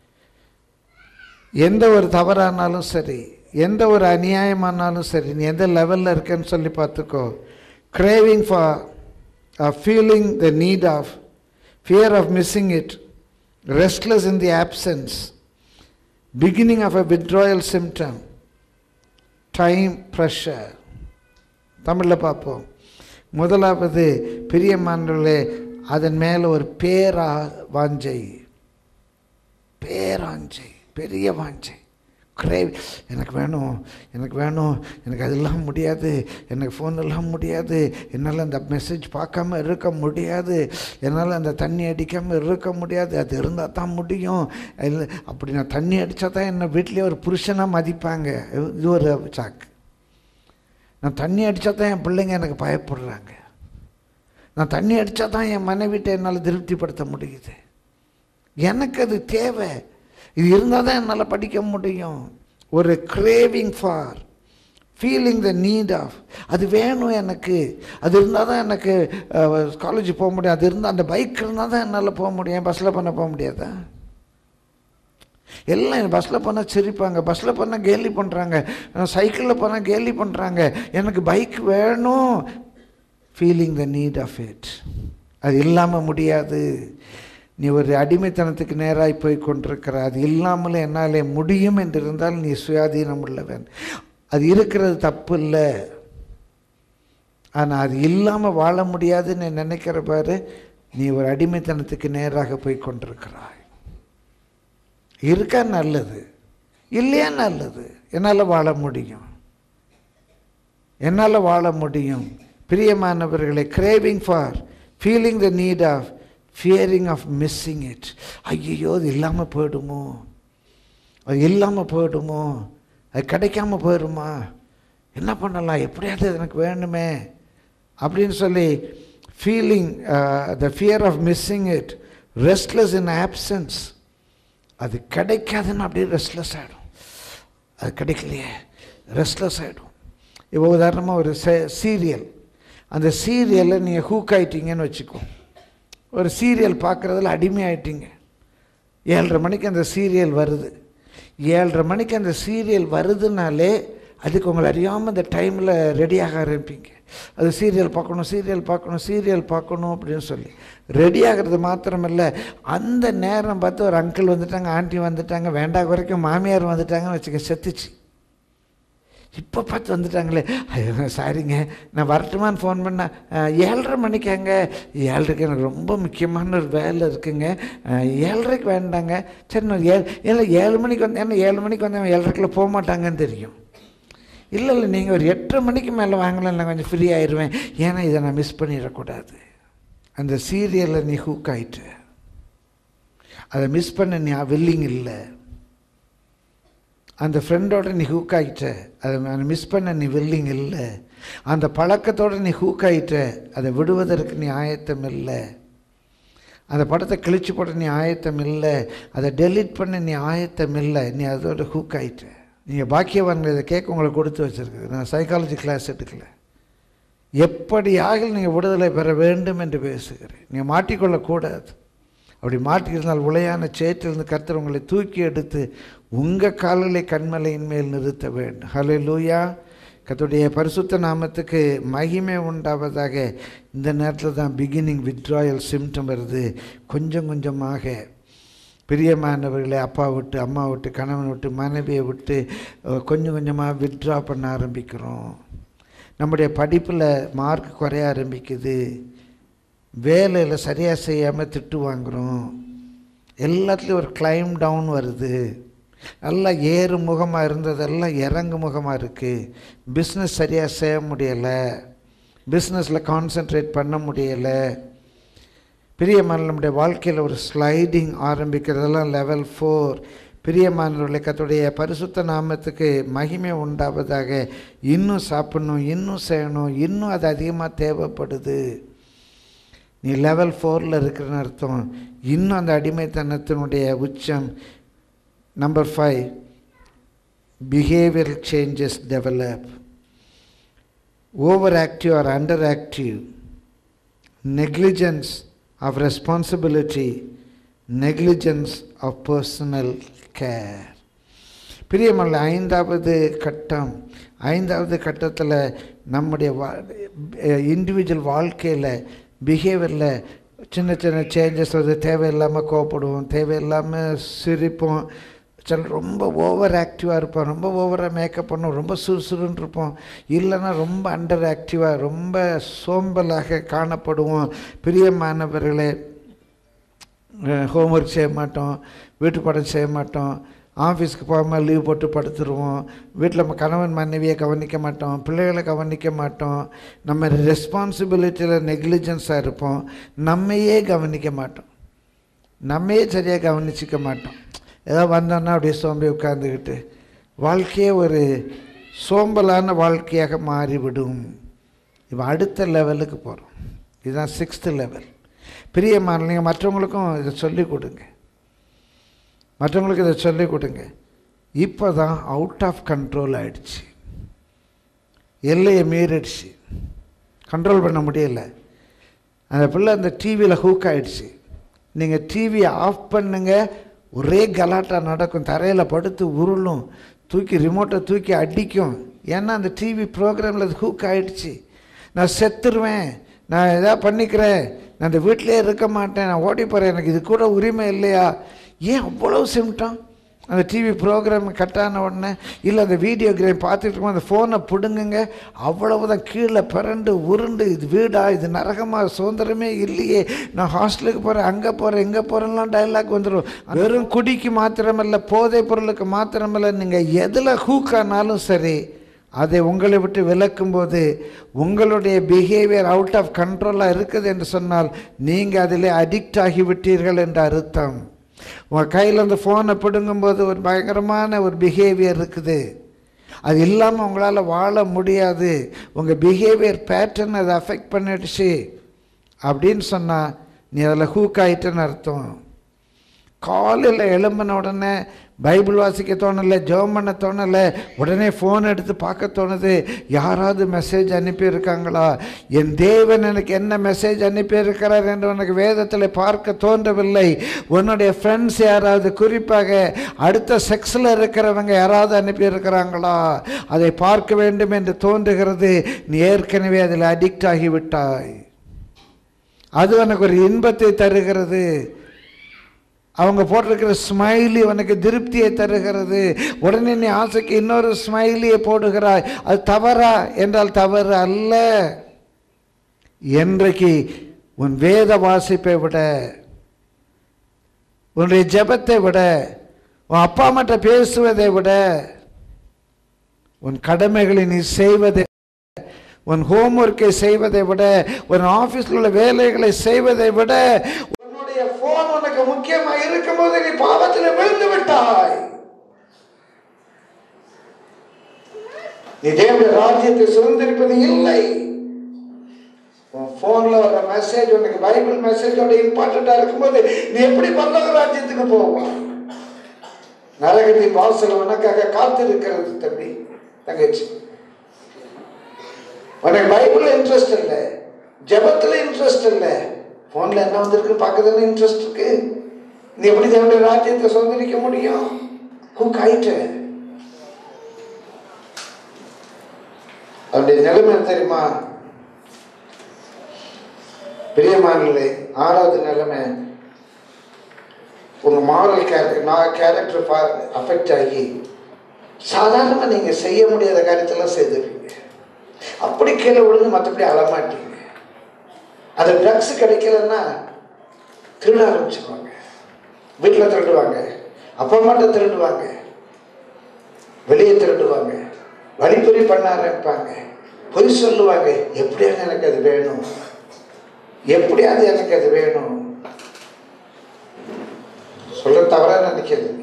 எந்த ஒரு தவறானாலும் சரி எந்த ஒரு அநியாயமானாலும் சரி நீ எந்த லெவலில் இருக்கேன்னு சொல்லி பார்த்துக்கோ craving for feeling the need of fear of missing it restless in the absence beginning of a withdrawal symptom time pressure தமிழில் பார்ப்போம் முதலாவது பிரியமானவர்களே அதன் மேலே ஒரு பேரா வாஞ்சை பேராஞ்சை பெரிய வாஞ்சை கிரேவ் எனக்கு வேணும் எனக்கு வேணும் எனக்கு அதெல்லாம் முடியாது எனக்கு ஃபோன் எல்லாம் முடியாது என்னால் அந்த மெசேஜ் பார்க்காம இருக்க முடியாது என்னால் அந்த தண்ணி அடிக்காமல் இருக்க முடியாது அது இருந்தால் தான் முடியும் இல்லை அப்படி நான் தண்ணி அடித்தா தான் என்னை வீட்லேயே ஒரு புருஷனாக மதிப்பாங்க இது ஒரு சாக்கு நான் தண்ணி அடித்தா தான் என் பிள்ளைங்க எனக்கு பயப்படுறாங்க நான் தண்ணி அடித்தா தான் என் மனைவிட்ட என்னால் திருப்திப்படுத்த முடியுது எனக்கு அது தேவை இது இருந்தால் தான் என்னால் படிக்க முடியும் ஒரு craving for feeling the need of அது வேணும் எனக்கு அது இருந்தால் தான் எனக்கு காலேஜ் போக முடியும் அது இருந்தால் அந்த பைக் இருந்தால் தான் என்னால் போக முடியும் பஸ்ஸில் பண்ண போக முடியாதா எல்லாம் பஸ்ஸில் போனால் சிரிப்பாங்க பஸ்ஸில் போனால் கேலி பண்ணுறாங்க சைக்கிளில் போனால் கேலி பண்ணுறாங்க எனக்கு பைக் வேணும் feeling the need of it அது இல்லாமல் முடியாது நீ ஒரு அடிமைத்தனத்துக்கு நேராய் போய் கொண்டிருக்கிற அது இல்லாமல் என்னாலே முடியும் என்று இருந்தால் நீ சுயாதீனம் உள்ளவன் அது இருக்கிறது தப்பு இல்லை ஆனால் அது இல்லாமல் வாழ முடியாதுன்னு நினைக்கிற பாரு நீ ஒரு அடிமைத்தனத்துக்கு நேராக போய் கொண்டிருக்கிறாய் இருக்கா நல்லது இல்லையா நல்லது என்னால் வாழ முடியும் என்னால் வாழ முடியும் பிரியமானவர்களை craving for feeling the need of fearing of missing it ஐயோ அது இல்லாமல் போயிடுமோ அது இல்லாமல் போயிடுமோ அது கிடைக்காம போயிடுமா என்ன பண்ணலாம் எப்படியாவது அது எனக்கு வேணுமே அப்படின்னு சொல்லி feeling the fear of missing it restless in absence அது கிடைக்காதுன்னு அப்படியே ரெஸ்ட்லெஸ் ஆகிடும் அது கிடைக்கலையே ரெஸ்ட்லெஸ் ஆகிடும் இப்போ உதாரணமாக ஒரு சீரியல் அந்த சீரியலில் நீங்கள் ஹூக் ஆயிட்டீங்கன்னு வச்சுக்கோ ஒரு சீரியல் பார்க்குறதுல அடிமையாயிட்டீங்க ஏழரை மணிக்கு அந்த சீரியல் வருது ஏழரை மணிக்கு அந்த சீரியல் வருதுனாலே அதுக்கு உங்களை அறியாமல் அந்த டைமில் ரெடியாக ஆரம்பிப்பீங்க அது சீரியல் பார்க்கணும் சீரியல் பார்க்கணும் சீரியல் பார்க்கணும் அப்படின்னு சொல்லி ரெடி ஆகிறது மாத்திரமில்ல அந்த நேரம் பார்த்து ஒரு அங்கிள் வந்துட்டாங்க ஆண்டி வந்துட்டாங்க வேண்டாம் வரைக்கும் மாமியார் வந்துட்டாங்கன்னு வச்சுக்க செத்துச்சு இப்போ பார்த்து வந்துட்டாங்களே ஐயோ சாரிங்க நான் வரட்டுமான்னு ஃபோன் பண்ணேன் அஹ், ஏழரை மணிக்காங்க ஏழரைக்கு எனக்கு ரொம்ப முக்கியமான ஒரு வேலை இருக்குங்க அஹ், ஏழரைக்கு வேண்டாங்க சரி நான் ஏழு இல்லை ஏழு மணிக்கு வந்து ஏன்னா ஏழு மணிக்கு வந்து அவன் ஏழரைக்குள்ள போக மாட்டாங்கன்னு தெரியும் இல்லை இல்லை நீங்கள் ஒரு எட்டரை மணிக்கு மேலே வாங்கலாம் நான் கொஞ்சம் ஃப்ரீ ஆயிடுவேன் ஏன்னா இதை நான் மிஸ் பண்ணிடக்கூடாது அந்த சீரியலில் நீ ஹூக் ஆயிட்டு அதை மிஸ் பண்ண நீ வில்லிங் இல்லை அந்த ஃப்ரெண்டோட நீ ஹூக் ஆகிட்ட அதை மிஸ் பண்ண நீ வில்லிங் இல்லை அந்த பழக்கத்தோட நீ ஹூக் ஆகிட்ட அதை விடுவதற்கு நீ ஆயத்தம் இல்லை அந்த படத்தை கிழிச்சு போட நீ ஆயத்தம் இல்லை அதை டெலீட் பண்ண நீ ஆயத்தம் இல்லை நீ அதோட ஹூக் ஆகிட்ட நீங்கள் பாக்கியவான்கள் இதை கேட்க உங்களுக்கு கொடுத்து வச்சுருக்குது நான் சைக்காலஜி கிளாஸ் எடுக்கல எப்படியாக நீங்கள் விடுதலை பெற வேண்டும் என்று பேசுகிறேன் நீங்கள் மாட்டிக்கொள்ளக்கூடாது அப்படி மாட்டியிருந்தால் உளையான சேற்றிலிருந்து கர்த்தர் உங்களை தூக்கி எடுத்து உங்கள் கால்களை கண்மலையின் மேல் நிறுத்த வேண்டும் ஹலே லூயா கர்த்தருடைய பரிசுத்த நாமத்துக்கு மகிமை உண்டாவதாக இந்த நேரத்தில் தான் பிகினிங் வித்ட்ராயல் சிம்டம் வருது கொஞ்சம் கொஞ்சமாக பிரியமானவர்களை அப்பா விட்டு அம்மா விட்டு கணவன் விட்டு மனைவியை விட்டு அஹ், கொஞ்சம் கொஞ்சமாக வித்ட்ரா பண்ண ஆரம்பிக்கிறோம் நம்முடைய படிப்பில் மார்க் குறைய ஆரம்பிக்குது வேலையில் சரியாக செய்யாமல் திட்டு வாங்குகிறோம் எல்லாத்துலேயும் ஒரு கிளைம் டவுன் வருது நல்லா ஏறு முகமாக இருந்ததெல்லாம் இறங்கு முகமாக இருக்குது பிஸ்னஸ் சரியாக செய்ய முடியலை பிஸ்னஸில் கான்சென்ட்ரேட் பண்ண முடியலை பிரியமான நம்முடைய வாழ்க்கையில் ஒரு ஸ்லைடிங் ஆரம்பிக்கிறதெல்லாம் லெவல் ஃபோர் பிரியமானவர்களை கத்துடைய பரிசுத்த நாமத்துக்கு மகிமை உண்டாவதாக இன்னும் சாப்பிடணும் இன்னும் செய்யணும் இன்னும் அது அதிகமாக தேவைப்படுது நீ லெவல் ஃபோரில் இருக்கிறன்னு அர்த்தம் இன்னும் அந்த அடிமைத்தனத்தினுடைய உச்சம் number five behaviour changes develop over active or under active negligence of responsibility, negligence of personal care. பிரியமல்ல ஐந்தாவது கட்டம் ஐந்தாவது கட்டத்தில் நம்முடைய வா இண்டிவிஜுவல் வாழ்க்கையில் பிஹேவியரில் சின்ன சின்ன சேஞ்சஸ் வருது தேவையில்லாமல் கோவப்படுவோம் தேவையில்லாமல் சிரிப்போம் சில ரொம்ப ஓவர் ஆக்டிவாக இருப்போம் ரொம்ப ஓவராக மேக்கப் பண்ணுவோம் ரொம்ப சுறுசுறுன்னு இருப்போம் இல்லைன்னா ரொம்ப அண்டர் ஆக்டிவாக ரொம்ப சோம்பலாக காணப்படுவோம் பிரியமானவர்களே ஹோம்ஒர்க் செய்ய மாட்டோம் வீட்டு பாடம் செய்ய மாட்டோம் ஆஃபீஸ்க்கு போகாமல் லீவ் போட்டு படுத்துருவோம் வீட்டில் நம்ம கணவன் மனைவியை கவனிக்க மாட்டோம் பிள்ளைகளை கவனிக்க மாட்டோம் நம்ம ரெஸ்பான்சிபிலிட்டியில் நெக்லிஜென்ஸாக இருப்போம் நம்மையே கவனிக்க மாட்டோம் நம்மையே சரியாக கவனிச்சிக்க மாட்டோம் ஏதோ வந்தோன்னா அப்படியே சோம்பி உட்காந்துக்கிட்டு வாழ்க்கையே ஒரு சோம்பலான வாழ்க்கையாக மாறிவிடும் இப்போ அடுத்த லெவலுக்கு போகிறோம் இதுதான் சிக்ஸ்த்து லெவல் பிரியமான நீங்கள் மற்றவங்களுக்கும் இதை சொல்லிக் கொடுங்க மற்றவங்களுக்கு இதை சொல்லிக் கொடுங்க இப்போ தான் அவுட் ஆஃப் கண்ட்ரோல் ஆயிடுச்சு எல்லையை மீறிடுச்சு கண்ட்ரோல் பண்ண முடியல அந்த பிள்ளை அந்த டிவியில் ஹூக் ஆயிடுச்சு நீங்கள் டிவியை ஆஃப் பண்ணுங்க ஒரே கலாட்டா நடக்கும் தரையில் படுத்து உருளும் தூக்கி ரிமோட்டை தூக்கி அடிக்கும் ஏன்னா அந்த டிவி ப்ரோக்ராமில் அது ஹூக் ஆயிடுச்சு நான் செத்துருவேன் நான் எதாவது பண்ணிக்கிறேன் நான் இந்த வீட்டிலே இருக்க மாட்டேன் நான் ஓடி போகிறேன் எனக்கு இது கூட உரிமை இல்லையா ஏன் அவ்வளோ சிம்டம் அந்த டிவி ப்ரோக்ராம் கட்டான உடனே இல்லை அந்த வீடியோ கேம் பார்த்துட்டு இருக்கும் அந்த ஃபோனை பிடுங்குங்க அவ்வளவுதான் கீழே பிறண்டு உருண்டு இது வீடா இது நரகமாக சுதந்திரமே இல்லையே நான் ஹாஸ்டலுக்கு போகிறேன் அங்கே போகிறேன் இங்கே போகிறேன்லாம் டைலாக் வந்துடும் வெறும் குடிக்கு மாத்திரமல்ல போதைப் பொருளுக்கு மாத்திரமல்ல நீங்கள் எதில் ஹூக்கானாலும் சரி அதை உங்களை விட்டு விலக்கும்போது உங்களுடைய பிஹேவியர் அவுட் ஆஃப் கண்ட்ரோலாக இருக்குது என்று சொன்னால் நீங்கள் அதில் அடிக்ட் ஆகிவிட்டீர்கள் என்ற அர்த்தம் உங்கள் கையில் அந்த ஃபோனை பிடுங்கும்போது ஒரு பயங்கரமான ஒரு பிஹேவியர் இருக்குது அது இல்லாமல் உங்களால் வாழ முடியாது உங்கள் பிஹேவியர் பேட்டர்ன் அதை அஃபெக்ட் பண்ணிடுச்சு அப்படின்னு சொன்னால் நீ அதில் ஹூக் ஆயிட்டேன்னு அர்த்தம் காலையில் எழும்பின உடனே பைபிள் வாசிக்க தோணலை ஜெபம் பண்ண தோணலை உடனே ஃபோன் எடுத்து பார்க்க தோணுது யாராவது மெசேஜ் அனுப்பியிருக்காங்களா என் தேவன் எனக்கு என்ன மெசேஜ் அனுப்பியிருக்கிறார் என்று உனக்கு வேதத்தில் பார்க்க தோன்றவில்லை உன்னுடைய ஃப்ரெண்ட்ஸ் யாராவது குறிப்பாக அடுத்த செக்ஸில் இருக்கிறவங்க யாராவது அனுப்பியிருக்கிறாங்களா அதை பார்க்க வேண்டும் என்று தோன்றுகிறது நீ ஏற்கனவே அதில் அடிக்ட் ஆகிவிட்டாய் அது உனக்கு ஒரு இன்பத்தை தருகிறது அவங்க போட்டிருக்கிற ஸ்மைலி உனக்கு திருப்தியை தருகிறது உடனே நீ ஆசைக்கு இன்னொரு ஸ்மைலியை போடுகிறாய் அது தவறா என்றால் தவறு அல்ல என்றைக்கு உன் வேத வாசிப்பை விட உன்னுடைய ஜெபத்தை விட உன் அப்பா அம்மாட்ட பேசுவதை விட உன் கடமைகளை நீ செய்வதை உன் ஹோம்ஒர்க்கை செய்வதை விட உன் ஆஃபீஸில் உள்ள வேலைகளை செய்வதை விட உன்னுடைய போன் உனக்கு முக்கியமாக இருக்கும்போது நீ பாவத்தில் விழுந்து விட்டாய் நீ தேவனுடைய ராஜ்யத்தை சுதந்திரிப்பது இல்லை உன் ஃபோனில் வர மெசேஜ் உனக்கு பைபிள் மெசேஜோட இம்பார்ட்டண்ட்டாக இருக்கும்போது நீ எப்படி பல்லவ ராஜ்யத்துக்கு போவான் நரகத்தின் வாசல் உனக்காக காத்திருக்கிறது தம்பி தங்கச்சி உனக்கு பைபிள் இன்ட்ரெஸ்ட் இல்லை ஜெபத்தில் இன்ட்ரெஸ்ட் இல்லை ஃபோனில் என்ன வந்திருக்கு பார்க்கறதுல இன்ட்ரெஸ்ட் இருக்கு நீ எப்படி தேவனுடைய ராஜ்யத்தை சுதந்திரிக்க முடியும் குக் ஆயிட்டு அவருடைய நிலைமை என்ன தெரியுமா பிரியமானே ஆறாவது நிலைமை உங்க மாரல் கேரக்டர் நான் கேரக்டர் அஃபெக்ட் ஆகி சாதாரணமாக நீங்கள் செய்ய முடியாத காரியத்தெல்லாம் செய்துருவீங்க அப்படி கீழே விழுந்து மற்றபடி அழமாட்டீங்க அந்த ட்ரக்ஸ் கிடைக்கலன்னா திருட ஆரம்பிச்சிருவாங்க வீட்டில் திருடுவாங்க அப்பா அம்மாட்ட திருடுவாங்க வெளியே திருடுவாங்க வழிப்பறி பண்ண ஆரம்பிப்பாங்க பொய் சொல்லுவாங்க எப்படியாவது எனக்கு அது வேணும் எப்படியாவது எனக்கு அது வேணும் சொல்ல தவறா நினைக்காதீங்க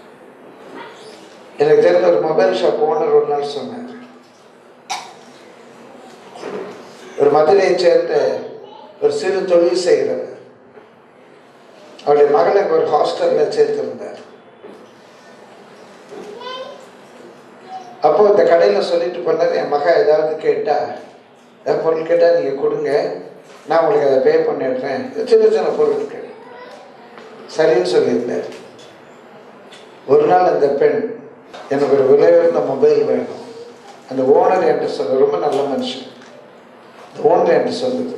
எனக்கு தெரிஞ்ச ஒரு மொபைல் ஷாப் ஓனர் ஒரு நாள் சொன்னார் ஒரு மதுரையை சேர்ந்த ஒரு சிறு தொழில் செய்கிறவர் அவருடைய மகளை ஒரு ஹாஸ்டலில் சேர்த்திருந்தார் அப்போ இந்த கடையில் சொல்லிட்டு போனார் என் மக ஏதாவது கேட்டா ஏதாவது பொருள் கேட்டால் நீங்கள் கொடுங்க நான் உங்களுக்கு அதை பே பண்ணிடுறேன் சின்ன சின்ன பொருட்கள் சரின்னு சொல்லியிருந்தார் ஒரு நாள் அந்த பெண் எனக்கு ஒரு விலை உயர்ந்த மொபைல் வேணும் அந்த ஓனர் என்கிட்ட சொல்ல ரொம்ப நல்ல மனுஷன் அந்த ஓனர் என்கிட்ட சொல்லுது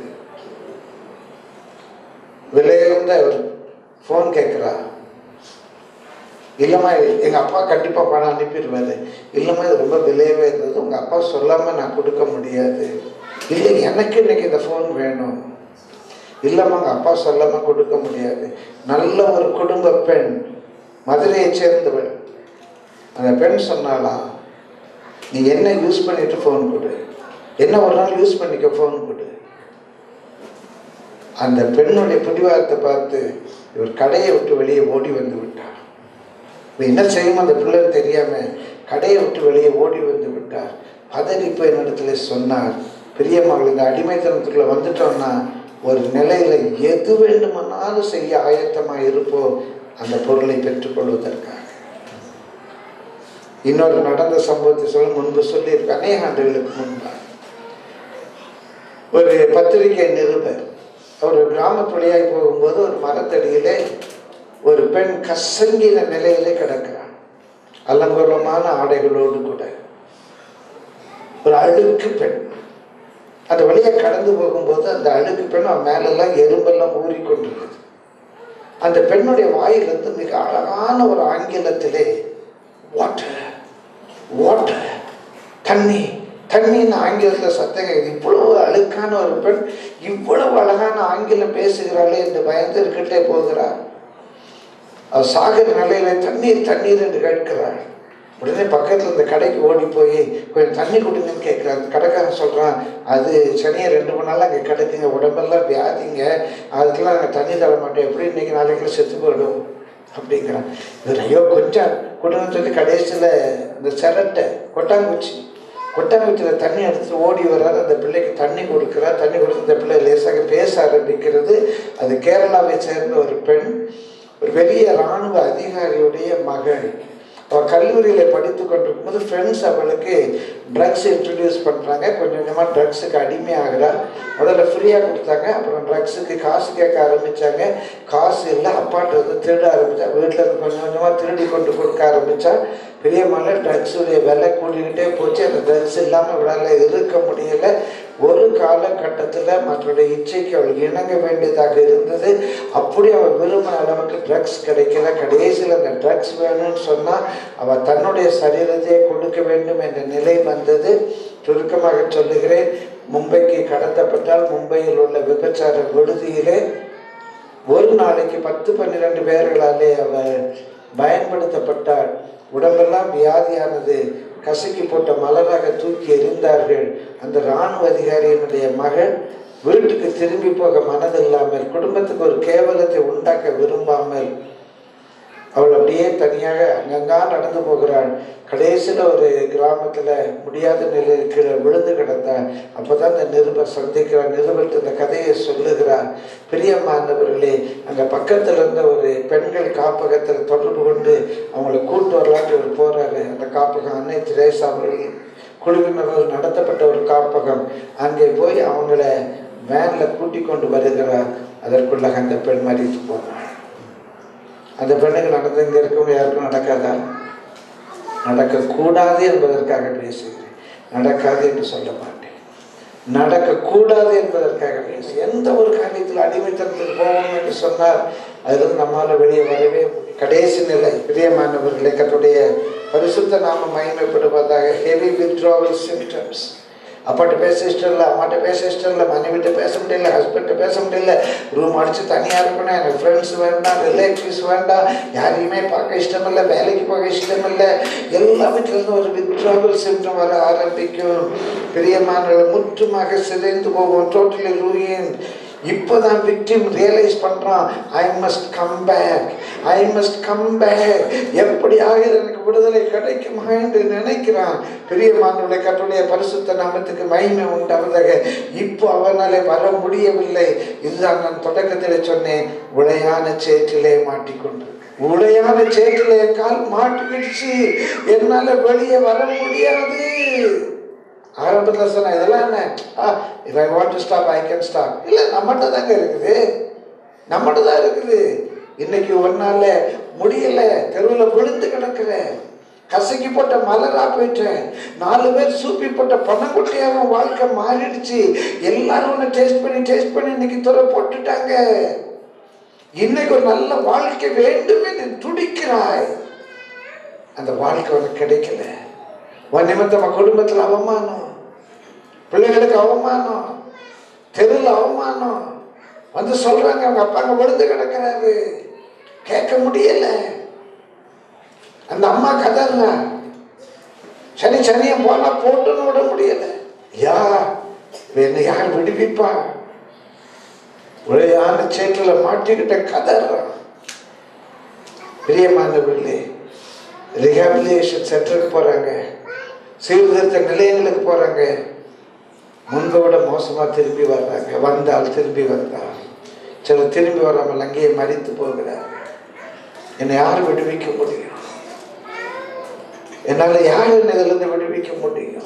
விலையுயர்ந்த ஒரு ஃபோன் கேட்குறா இல்லைம்மா எங்கள் அப்பா கண்டிப்பாக பணம் அனுப்பிடுவாரு இல்லைம்மா இது ரொம்ப விலையவே இருந்தது உங்கள் அப்பா சொல்லாமல் நான் கொடுக்க முடியாது இல்லை எனக்கு இன்னைக்கு இந்த ஃபோன் வேணும் இல்லைம்மா உங்கள் அப்பா சொல்லாமல் கொடுக்க முடியாது நல்ல ஒரு குடும்ப பெண் மதுரையை சேர்ந்தவள் அந்த பெண் சொன்னாலாம் நீ என்ன யூஸ் பண்ணிட்டு ஃபோன் கொடு என்ன ஒரு நாள் யூஸ் பண்ணிக்க ஃபோன் கொடு அந்த பெண்ணுடைய பிடிவாதத்தை பார்த்து இவர் கடையை விட்டு வெளியே ஓடி வந்து விட்டார் இப்ப என்ன செய்யும் அந்த பிள்ளை தெரியாம கடையை விட்டு வெளியே ஓடி வந்து விட்டார் பதறி போய் இடத்துல சொன்னார் பெரிய மகள் இந்த அடிமைத்தனத்துக்குள்ள வந்துட்டோம்னா ஒரு நிலையில எது வேண்டுமானாலும் செய்ய ஆயத்தமா இருப்போம் அந்த பொருளை பெற்றுக்கொள்வதற்காக இன்னொரு நடந்த சம்பவத்தை சொல்ல முன்பு சொல்லியிருக்க அநேக ஆண்டுகளுக்கு முன்பாக ஒரு பத்திரிகை நிருபர் அவர் கிராமத்து வழியாய் போகும்போது ஒரு மரத்தடியிலே ஒரு பெண் கசங்கின நிலையிலே கிடக்கிறார் அலங்கோலமான ஆடைகளோடு கூட ஒரு அழுக்கு பெண் அந்த வழியை கடந்து போகும்போது அந்த அழுக்கு பெண் அவன் மேலெல்லாம் எறும்பெல்லாம் ஊறிக்கொண்டிருக்குது அந்த பெண்ணுடைய வாயிலிருந்து மிக அழகான ஒரு ஆங்கிலத்திலே வாட்டர் வாட்டர் தண்ணி தண்ணின்னு ஆங்கிலத்தில் சத்தம் இவ்வளவு அழுக்கான ஒரு பெண் இவ்வளவு அழகான ஆங்கிலம் பேசுகிறாளே என்று பயந்து இருக்கிட்டே போகிறார் அவர் சாகர நிலையில தண்ணீர் தண்ணீர் என்று கேட்கிறாள் உடனே பக்கத்தில் இந்த கடைக்கு ஓடி போய் கொஞ்சம் தண்ணி கொடுங்கன்னு கேட்குறான் அந்த கடைக்காரன் சொல்கிறான் அது சனியை ரெண்டு மூணு நாள் அங்கே கிடைக்குங்க உடம்பெல்லாம் வியாதிங்க அதுக்கெல்லாம் நாங்கள் தண்ணி தர மாட்டோம் எப்படி இன்னைக்கு நாளைக்கு செத்து போயிடும் அப்படிங்கிறான் இவர் ஐயோ கொஞ்சம் கொடுங்கன்னு சொல்லி கடைசியில் இந்த சிரட்டை கொட்டாங்குச்சி கொட்டாங்குச்சியில் தண்ணி எடுத்துட்டு ஓடி வர்றாரு அந்த பிள்ளைக்கு தண்ணி கொடுக்குறார் தண்ணி கொடுத்து இந்த பிள்ளை லேசாக பேச ஆரம்பிக்கிறது அது கேரளாவை சேர்ந்த ஒரு பெண் ஒரு பெரிய இராணுவ அதிகாரியுடைய மகள் அவள் கல்லூரியில் படித்து கொண்டிருக்கும்போது ஃப்ரெண்ட்ஸ் அவளுக்கு ட்ரக்ஸ் இன்ட்ரடியூஸ் பண்ணுறாங்க கொஞ்சம் கொஞ்சமாக ட்ரக்ஸுக்கு அடிமையாகிறா முதல்ல ஃப்ரீயாக கொடுத்தாங்க அப்புறம் ட்ரக்ஸுக்கு காசு கேட்க ஆரம்பித்தாங்க காசு இல்லை அப்பாட்ட வந்து திருட ஆரம்பித்தா வீட்டில் இருந்து கொஞ்சம் கொஞ்சமாக திருடி கொண்டு கொடுக்க ஆரம்பித்தா பெரிய மலை ட்ரக்ஸுடைய விலை கூடிக்கிட்டே போச்சு அந்த ட்ரக்ஸ் இல்லாமல் இவளால் இருக்க முடியலை ஒரு காலகட்டத்தில் மற்றவருடைய இச்சைக்கு அவள் இணங்க வேண்டியதாக இருந்தது அப்படி அவள் விரும்பின அளவுக்கு ட்ரக்ஸ் கிடைக்கல கடைசியில் அந்த ட்ரக்ஸ் வேணும்னு சொன்னால் அவள் தன்னுடைய சரீரத்தையே கொடுக்க வேண்டும் என்ற நிலை வந்தது சுருக்கமாக சொல்லுகிறேன் மும்பைக்கு கடத்தப்பட்டால் மும்பையில் உள்ள விபச்சார விடுதியிலே ஒரு நாளைக்கு பத்து பன்னிரெண்டு பேர்களாலே அவள் பயன்படுத்தப்பட்டாள் உடம்பெல்லாம் வியாதியானது கசக்கி போட்ட மலராக தூக்கி எறிந்தார்கள் அந்த இராணுவ அதிகாரியினுடைய மகள் வீட்டுக்கு திரும்பி போக மனதில்லாமல் குடும்பத்துக்கு ஒரு கேவலத்தை உண்டாக்க விரும்பாமல் அவள் அப்படியே தனியாக அங்கங்கா நடந்து போகிறாள் கடைசியில் ஒரு கிராமத்தில் முடியாத நிலையில் கீழே விழுந்து கிடந்தாள் அப்போ தான் இந்த நிருபர் சந்திக்கிறார் நிருபர்கிட்ட இந்த கதையை சொல்லுகிறார் பிரியமானவர்களே அங்கே பக்கத்தில் இருந்த ஒரு பெண்கள் காப்பகத்தில் தொடர்பு கொண்டு அவங்கள கூட்டு வரலாற்று இவர் போகிறாரு அந்த காப்பகம் அன்னை திரேசா அவர்கள் குழுவினர்கள் நடத்தப்பட்ட ஒரு காப்பகம் அங்கே போய் அவங்கள வேனில் கூட்டி கொண்டு வருகிறார் அதற்குள்ளாக அந்த பெண் மறித்து போனாள் அந்த பெண்ணுக்கு நடந்து இங்கே இருக்கவங்க யாருக்கும் நடக்காதா நடக்கக்கூடாது என்பதற்காக பேசுகிறேன் நடக்காது என்று சொல்ல மாட்டேன் நடக்கக்கூடாது என்பதற்காக பேச எந்த ஒரு காரியத்தில் அடிமைத்தனத்தில் போவோம் என்று சொன்னால் அதிலிருந்து நம்மால் வெளியே வரவே முடியும். கடைசி நிலை பிரியமானவர்களை கற்றுடைய பரிசுத்த நாம மகிமைப்படுவதாக ஹெவி withdrawal symptoms அப்பாட்ட பேச இஷ்டம் இல்லை அம்மாட்ட பேச இஷ்டம் இல்லை மனைவிட்ட பேச முடியல ஹஸ்பண்ட்ட பேச முடியல ரூம் அடிச்சு தனியாக இருக்கணும் எனக்கு ஃப்ரெண்ட்ஸ் வேண்டாம் ரிலேட்டிவ்ஸ் வேண்டாம் யாரையுமே பார்க்க இஷ்டம் இல்லை வேலைக்கு போக இஷ்டம் இல்லை எல்லா வீட்டிலேருந்து ஒரு வித்ராவல் சிம்டம் வர ஆரம்பிக்கும் பிரியமானவர்கள் முற்றுமாக சிதைந்து போவோம் டோட்டலி ரூயின் இப்போதான் விக்டிம் ரியலைஸ் பண்றான் I must come back I must come back எப்படியாக எனக்கு விடுதலை கிடைக்குமா என்று நினைக்கிறான் பெரிய மாணவர்களை கற்றுடைய பரிசுத்த நாமத்துக்கு மகிமை உண்டாவதாக இப்போ அவனாலே வர முடியவில்லை இதுதான் நான் தொடக்கத்தில் சொன்னேன் உளையான சேற்றிலே மாட்டிக்கொண்டு உளையான சேற்றிலே என் கால் மாட்டிக்கிடுச்சு என்னால வெளியே வர முடியாது ஆரம்பத்தில் சொன்னேன் இதெல்லாம் என்ன ah if I want to stop I can stop இல்லை நம்மகிட்ட தாங்க இருக்குது நம்மகிட்ட தான் இருக்குது இன்னைக்கு ஒன்னால முடியல தெருவில் விழுந்து கிடக்குறேன் கசக்கி போட்ட மலரா போயிட்டேன் நாலு பேர் சூப்பி போட்ட பணக்குட்டியாக வாழ்க்கை மாறிடுச்சு எல்லாரும் உன்னை டேஸ்ட் பண்ணி டேஸ்ட் பண்ணி இன்னைக்கு துறை போட்டுட்டாங்க இன்னைக்கு ஒரு நல்ல வாழ்க்கை வேண்டும் என்று துடிக்கிறாய் அந்த வாழ்க்கை உனக்கு கிடைக்கல உன் நிமித்தமா குடும்பத்தில் அவமானம் பிள்ளைகளுக்கு அவமானம் தெருவில் அவமானம் வந்து சொல்றாங்க அவங்க அப்பா அங்க விழுந்து கிடக்கிறாரு கேட்க முடியல அந்த அம்மா கதறா சனி சனியை போனா போட்டுன்னு விட முடியல யா என்ன யார் விடுவிப்பா உழையான சேற்றில் மாட்டிக்கிட்ட கதறான் பிரியமானவர்களே ரிஹாபிலியேஷன் சென்டருக்கு போறாங்க சீர்திருத்த நிலையங்களுக்கு போறாங்க முன்பை விட மோசமா திரும்பி வர்றாங்க வந்தால் திரும்பி வந்தால் சிலர் திரும்பி வராமல் அங்கேயே மறித்து போகிறார் என்னை யார் விடுவிக்க முடியும் என்னால் யார் என்னை இதிலிருந்து விடுவிக்க முடியும்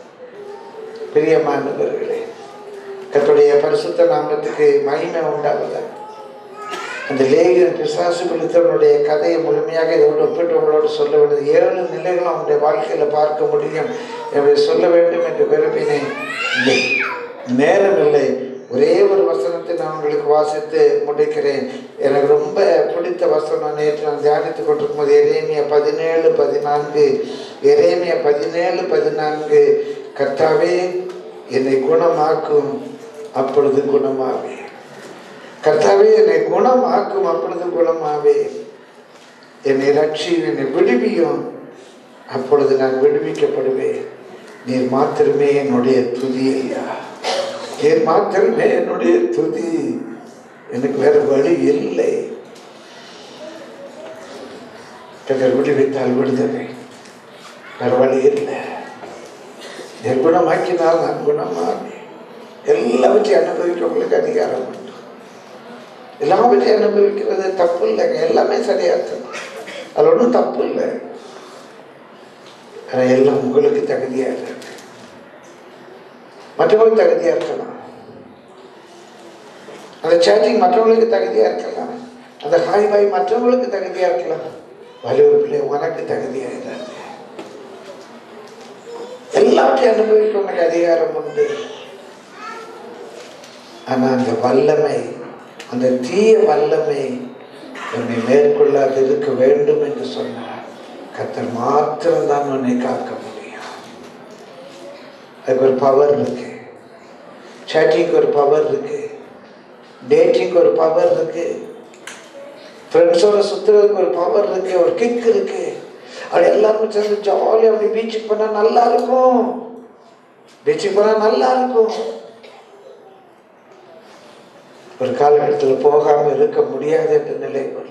பிரியமானவர்களே கத்துடைய பரிசுத்த நாமத்துக்கு மகிமை உண்டாவதாக அந்த லேகியன் பிசாசு பிடித்தவனுடைய கதையை முழுமையாக இதோடு ஒப்பிட்டு உங்களோடு சொல்ல வேண்டியது ஏழு நிலைகளும் அவனுடைய வாழ்க்கையில் பார்க்க முடியும் எனவே சொல்ல வேண்டும் என்று விரும்பினேன் இல்லை நேரம் இல்லை ஒரே ஒரு வசனத்தை நான் உங்களுக்கு வாசித்து முடிக்கிறேன் எனக்கு ரொம்ப பிடித்த வசனம் நேற்று நான் தியானித்துக் கொண்டிருக்கும் போது எரேமிய பதினேழு பதினான்கு எரேமிய பதினேழு பதினான்கு கர்த்தாவே என்னை குணமாக்கும் அப்பொழுது குணமாவே கர்த்தாவே என்னை குணமாக்கும் அப்பொழுது குணமாவே என்னை ரட்சியும் என்னை விடுவியும் அப்பொழுது நான் விடுவிக்கப்படுவேன் நீர் மாத்திரமே என்னுடைய துதி ஐயா நீர் மாத்திரமே என்னுடைய துதி எனக்கு வேற வழி இல்லை கத்தர் விடுவித்தால் விடுதலை வேற வழி இல்லை நீர் குணமாக்கினால் நான் குணமானேன் எல்லாவற்றையும் அனுபவிக்க உங்களுக்கு அதிகாரம் உண்டு எல்லாவற்றையும் அனுபவிக்கிறது தப்பு இல்லைங்க எல்லாமே சரியா இருக்கும் அது ஒன்றும் தப்பு இல்லை ஆனால் எல்லாம் உங்களுக்கு தகுதியா இருக்கு மற்றவங்களுக்கு தகுதியா இருக்கலாம் அந்த சேட்டிங் மற்றவங்களுக்கு தகுதியா இருக்கலாம் அந்த ஹாய் பாய் மற்றவங்களுக்கு தகுதியா இருக்கலாம் வலுவர் பிள்ளை உனக்கு தகுதியா இருக்கு எல்லாத்தையும் அனுபவிக்க உனக்கு அதிகாரம் உண்டு ஆனா அந்த வல்லமை அந்த தீய வல்லமை உன்னை மேற்கொள்ளாது இருக்க வேண்டும் என்று சொன்னார் கத்தர் மாத்திரம்தான் உன்னை காக்க முடியும் அதுக்கு ஒரு பவர் இருக்கு சேட்டிங்க்கு ஒரு பவர் இருக்கு டேட்டிங்க்கு ஒரு பவர் இருக்கு ஃப்ரெண்ட்ஸோட சுத்துறதுக்கு ஒரு பவர் இருக்கு ஒரு கிக் இருக்கு அப்படி எல்லாருமே சேர்ந்து ஜாலியாக அப்படி பீச்சுக்கு போனால் நல்லா இருக்கும் பீச்சுக்கு போனால் நல்லா இருக்கும் ஒரு காலகட்டத்தில் போகாம இருக்க முடியாது என்ற நிலை வரும்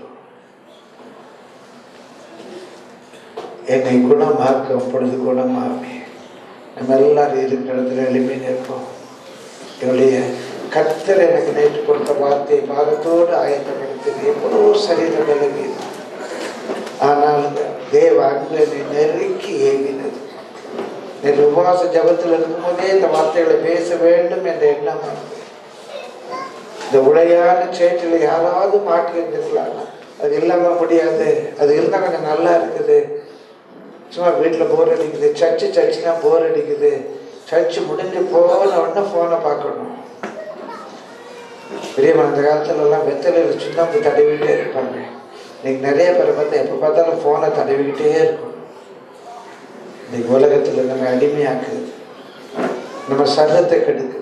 என்னை குணமாக்கும் பொழுது குணமாமே நம்ம எல்லாரும் இருக்கிற இடத்துல எளிமை நிற்போம் என்னுடைய கத்தர் எனக்கு நேற்று கொடுத்த வார்த்தை பாகத்தோடு ஆயத்தப்படுத்தியது எவ்வளோ சரீர நிலைமை ஆனால் இந்த தேவ அன்பு என்னை நெருக்கி ஏவினது நேற்று உபவாச ஜபத்தில் இருக்கும்போதே இந்த வார்த்தைகளை பேச வேண்டும் என்ற எண்ணம் வந்தது. இந்த உடையான சேற்றில் யாராவது மாட்டி இருந்திருக்கலாம் அது இல்லாம முடியாது அது இருந்தா கொஞ்சம் நல்லா இருக்குது சும்மா வீட்டில் போர் அடிக்குது சர்ச்சு சர்ச்சுனா போர் அடிக்குது சர்ச்சு முடிஞ்சு போன உடனே ஃபோனை பார்க்கணும் பெரியம்மா அந்த காலத்துல எல்லாம் வெத்தலையில் சுண்ணாம்பு தடவிக்கிட்டே இருப்பாங்க இன்னைக்கு நிறைய பேரை பார்த்தா எப்போ பார்த்தாலும் ஃபோனை தடவிக்கிட்டே இருக்கணும் இன்னைக்கு உலகத்தில் நம்ம அடிமையாக்குது நம்ம சர்வத்தை கெடுக்குது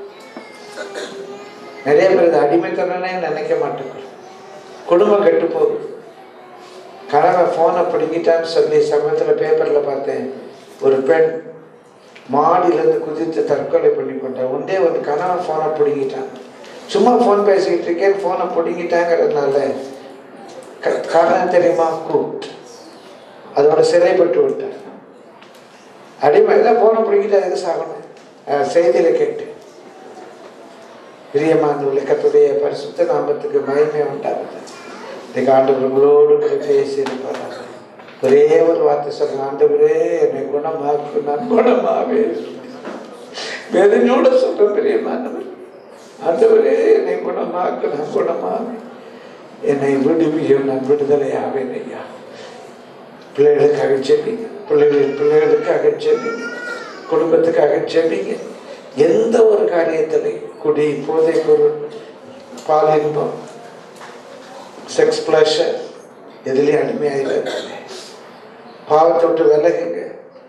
நிறைய பேர் இது அடிமைத்தனே நினைக்க மாட்டேங்கிறோம் குடும்பம் கெட்டு போகுது கணவன் ஃபோனை பிடிங்கிட்டான்னு சொல்லி சமயத்தில் பேப்பரில் பார்த்தேன் ஒரு பெண் மாடியிலேருந்து குதித்து தற்கொலை பண்ணி கொண்டான் ஒன்றே ஒரு கணவன் ஃபோனை பிடுங்கிட்டான் சும்மா ஃபோன் பேசிக்கிட்டு இருக்கேன் ஃபோனை பிடுங்கிட்டாங்கிறதுனால க- காரணம் தெரியுமா கூட் அதோட சிறைப்பட்டு விட்டார் அடிமை தான் ஃபோனை பிடிங்கிட்டு அதுக்கு சாகணும் அஹ் செய்தியில் கேட்டு பிரியமான உலகத்துடைய பரிசுத்த நாமத்துக்கு மகிமை உண்டாகுது இன்னைக்கு ஆண்டவர் உங்களோடு கூட பேசியிருப்பார் ஒரே ஒரு வார்த்தை சொல்லுங்க ஆண்டவரே என்னை குணமாக்கு நான் குணமாவே வேதனையோட சொல்றேன் பிரியமானவர் ஆண்டவரே என்னை குணமாக்கு நான் குணமாவே என்னை விடுவியும் நான் விடுதலை ஆவேன் ஐயா பிள்ளைகளுக்காக ஜெபிங்க பிள்ளைகள் பிள்ளைகளுக்காக ஜெபிங்க குடும்பத்துக்காக ஜெபிங்க எந்த ஒரு காரியத்திலையும் குடி போதை பொருள் பால் இன்பம் செக்ஸ் பிளஷர் எதுலேயும் அடிமையாயிடாது பாவத்தை விட்டு விலகுங்க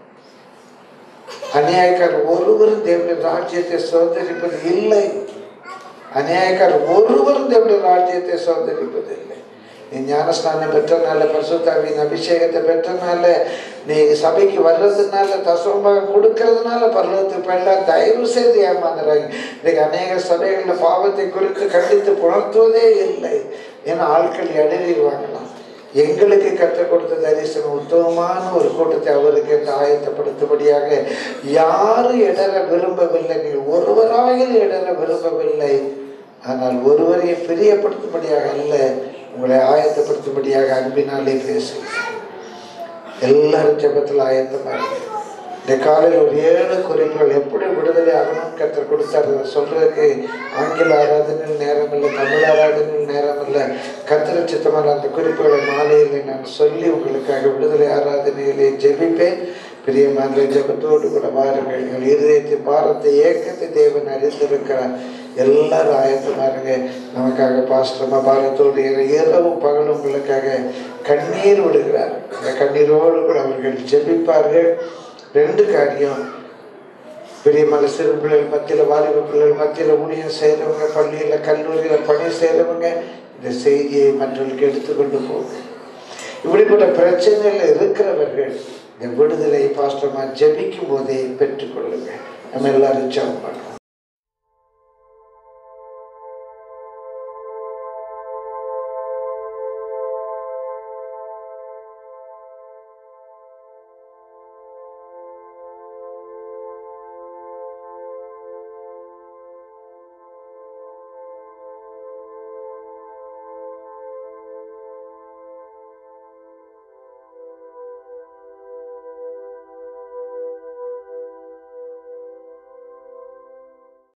அநியாயக்கார் ஒருவரும் தேவனுடைய ராஜ்யத்தை சுதந்திரிப்பது இல்லை அநியாயக்கார் ஒருவரும் தேவனுடைய ராஜ்யத்தை சுதந்திரிப்பது இல்லை நீ ஞானஸ்நானம் பெற்றனால பரிசுத்தாவின் அபிஷேகத்தை பெற்றனால நீ சபைக்கு வர்றதுனால தசோமாக கொடுக்கறதுனால பரலோகத்துக்கு போயிடலாம் தயவு செய்து ஏமாந்துறாங்க இன்னைக்கு அநேக சபைகளில் பாவத்தை குறித்து கண்டித்து புணர்த்துவதே இல்லை ஏன்னா ஆட்கள் இடறிடுவாங்களாம் எங்களுக்கு கற்றுக் கொடுத்த தரிசனம் உத்தமமான ஒரு கூட்டத்தை அவருக்கு என்று ஆயத்தப்படுத்தும்படியாக யாரும் இடர விரும்பவில்லை நீ ஒருவராயில் இடர விரும்பவில்லை ஆனால் ஒருவரையும் பிரியப்படுத்தும்படியாக அல்ல உங்களை ஆயத்தப்படுத்தும்படியாக அன்பினாலே பேசுகிறேன் எல்லாரும் ஜெபத்தில் ஆயத்தமாக இந்த காலையில் ஒரு ஏழு குறிப்புகள் எப்படி விடுதலை ஆகணும்னு கற்றுக் கொடுத்தாரு சொல்றதுக்கு ஆங்கில ஆராதனையில் நேரம் இல்லை தமிழ் ஆராதனையில் நேரம் இல்லை கத்திர சித்தமான அந்த குறிப்புகளை மாலையில் நான் சொல்லி உங்களுக்காக விடுதலை ஆராதனையிலே ஜெபிப்பேன் பிரியமான ஜெபத்தோடு கூட வாருங்கள் எங்கள் இருதயத்தின் பாரத்தை ஏக்கத்தை தேவன் அறிந்திருக்கிறார் எல்லாரும் ஆயத்தமாருங்க நமக்காக பாஸ்டர்மா பாரத்தோடு இரு- இரவும் பகலும் உங்களுக்காக கண்ணீர் விடுகிறார் அந்த கண்ணீரோடு கூட அவர்கள் ஜெபிப்பார்கள் ரெண்டு காரியம் பெரியமலை சிறு பிள்ளைகள் மத்தியில் வாலிப பிள்ளைகள் மத்தியில் ஊழியம் செய்கிறவங்க பள்ளியில் கல்லூரியில் பணி செய்கிறவங்க இந்த செய்தியை மற்றவர்களுக்கு எடுத்துக்கொண்டு போகும் இப்படிப்பட்ட பிரச்சனையில் இருக்கிறவர்கள் இந்த விடுதலை பாஸ்டமா ஜெபிக்கும் போதே பெற்றுக்கொள்ளுங்க நம்ம எல்லாரும் ஜெபம் பண்ணுவோம்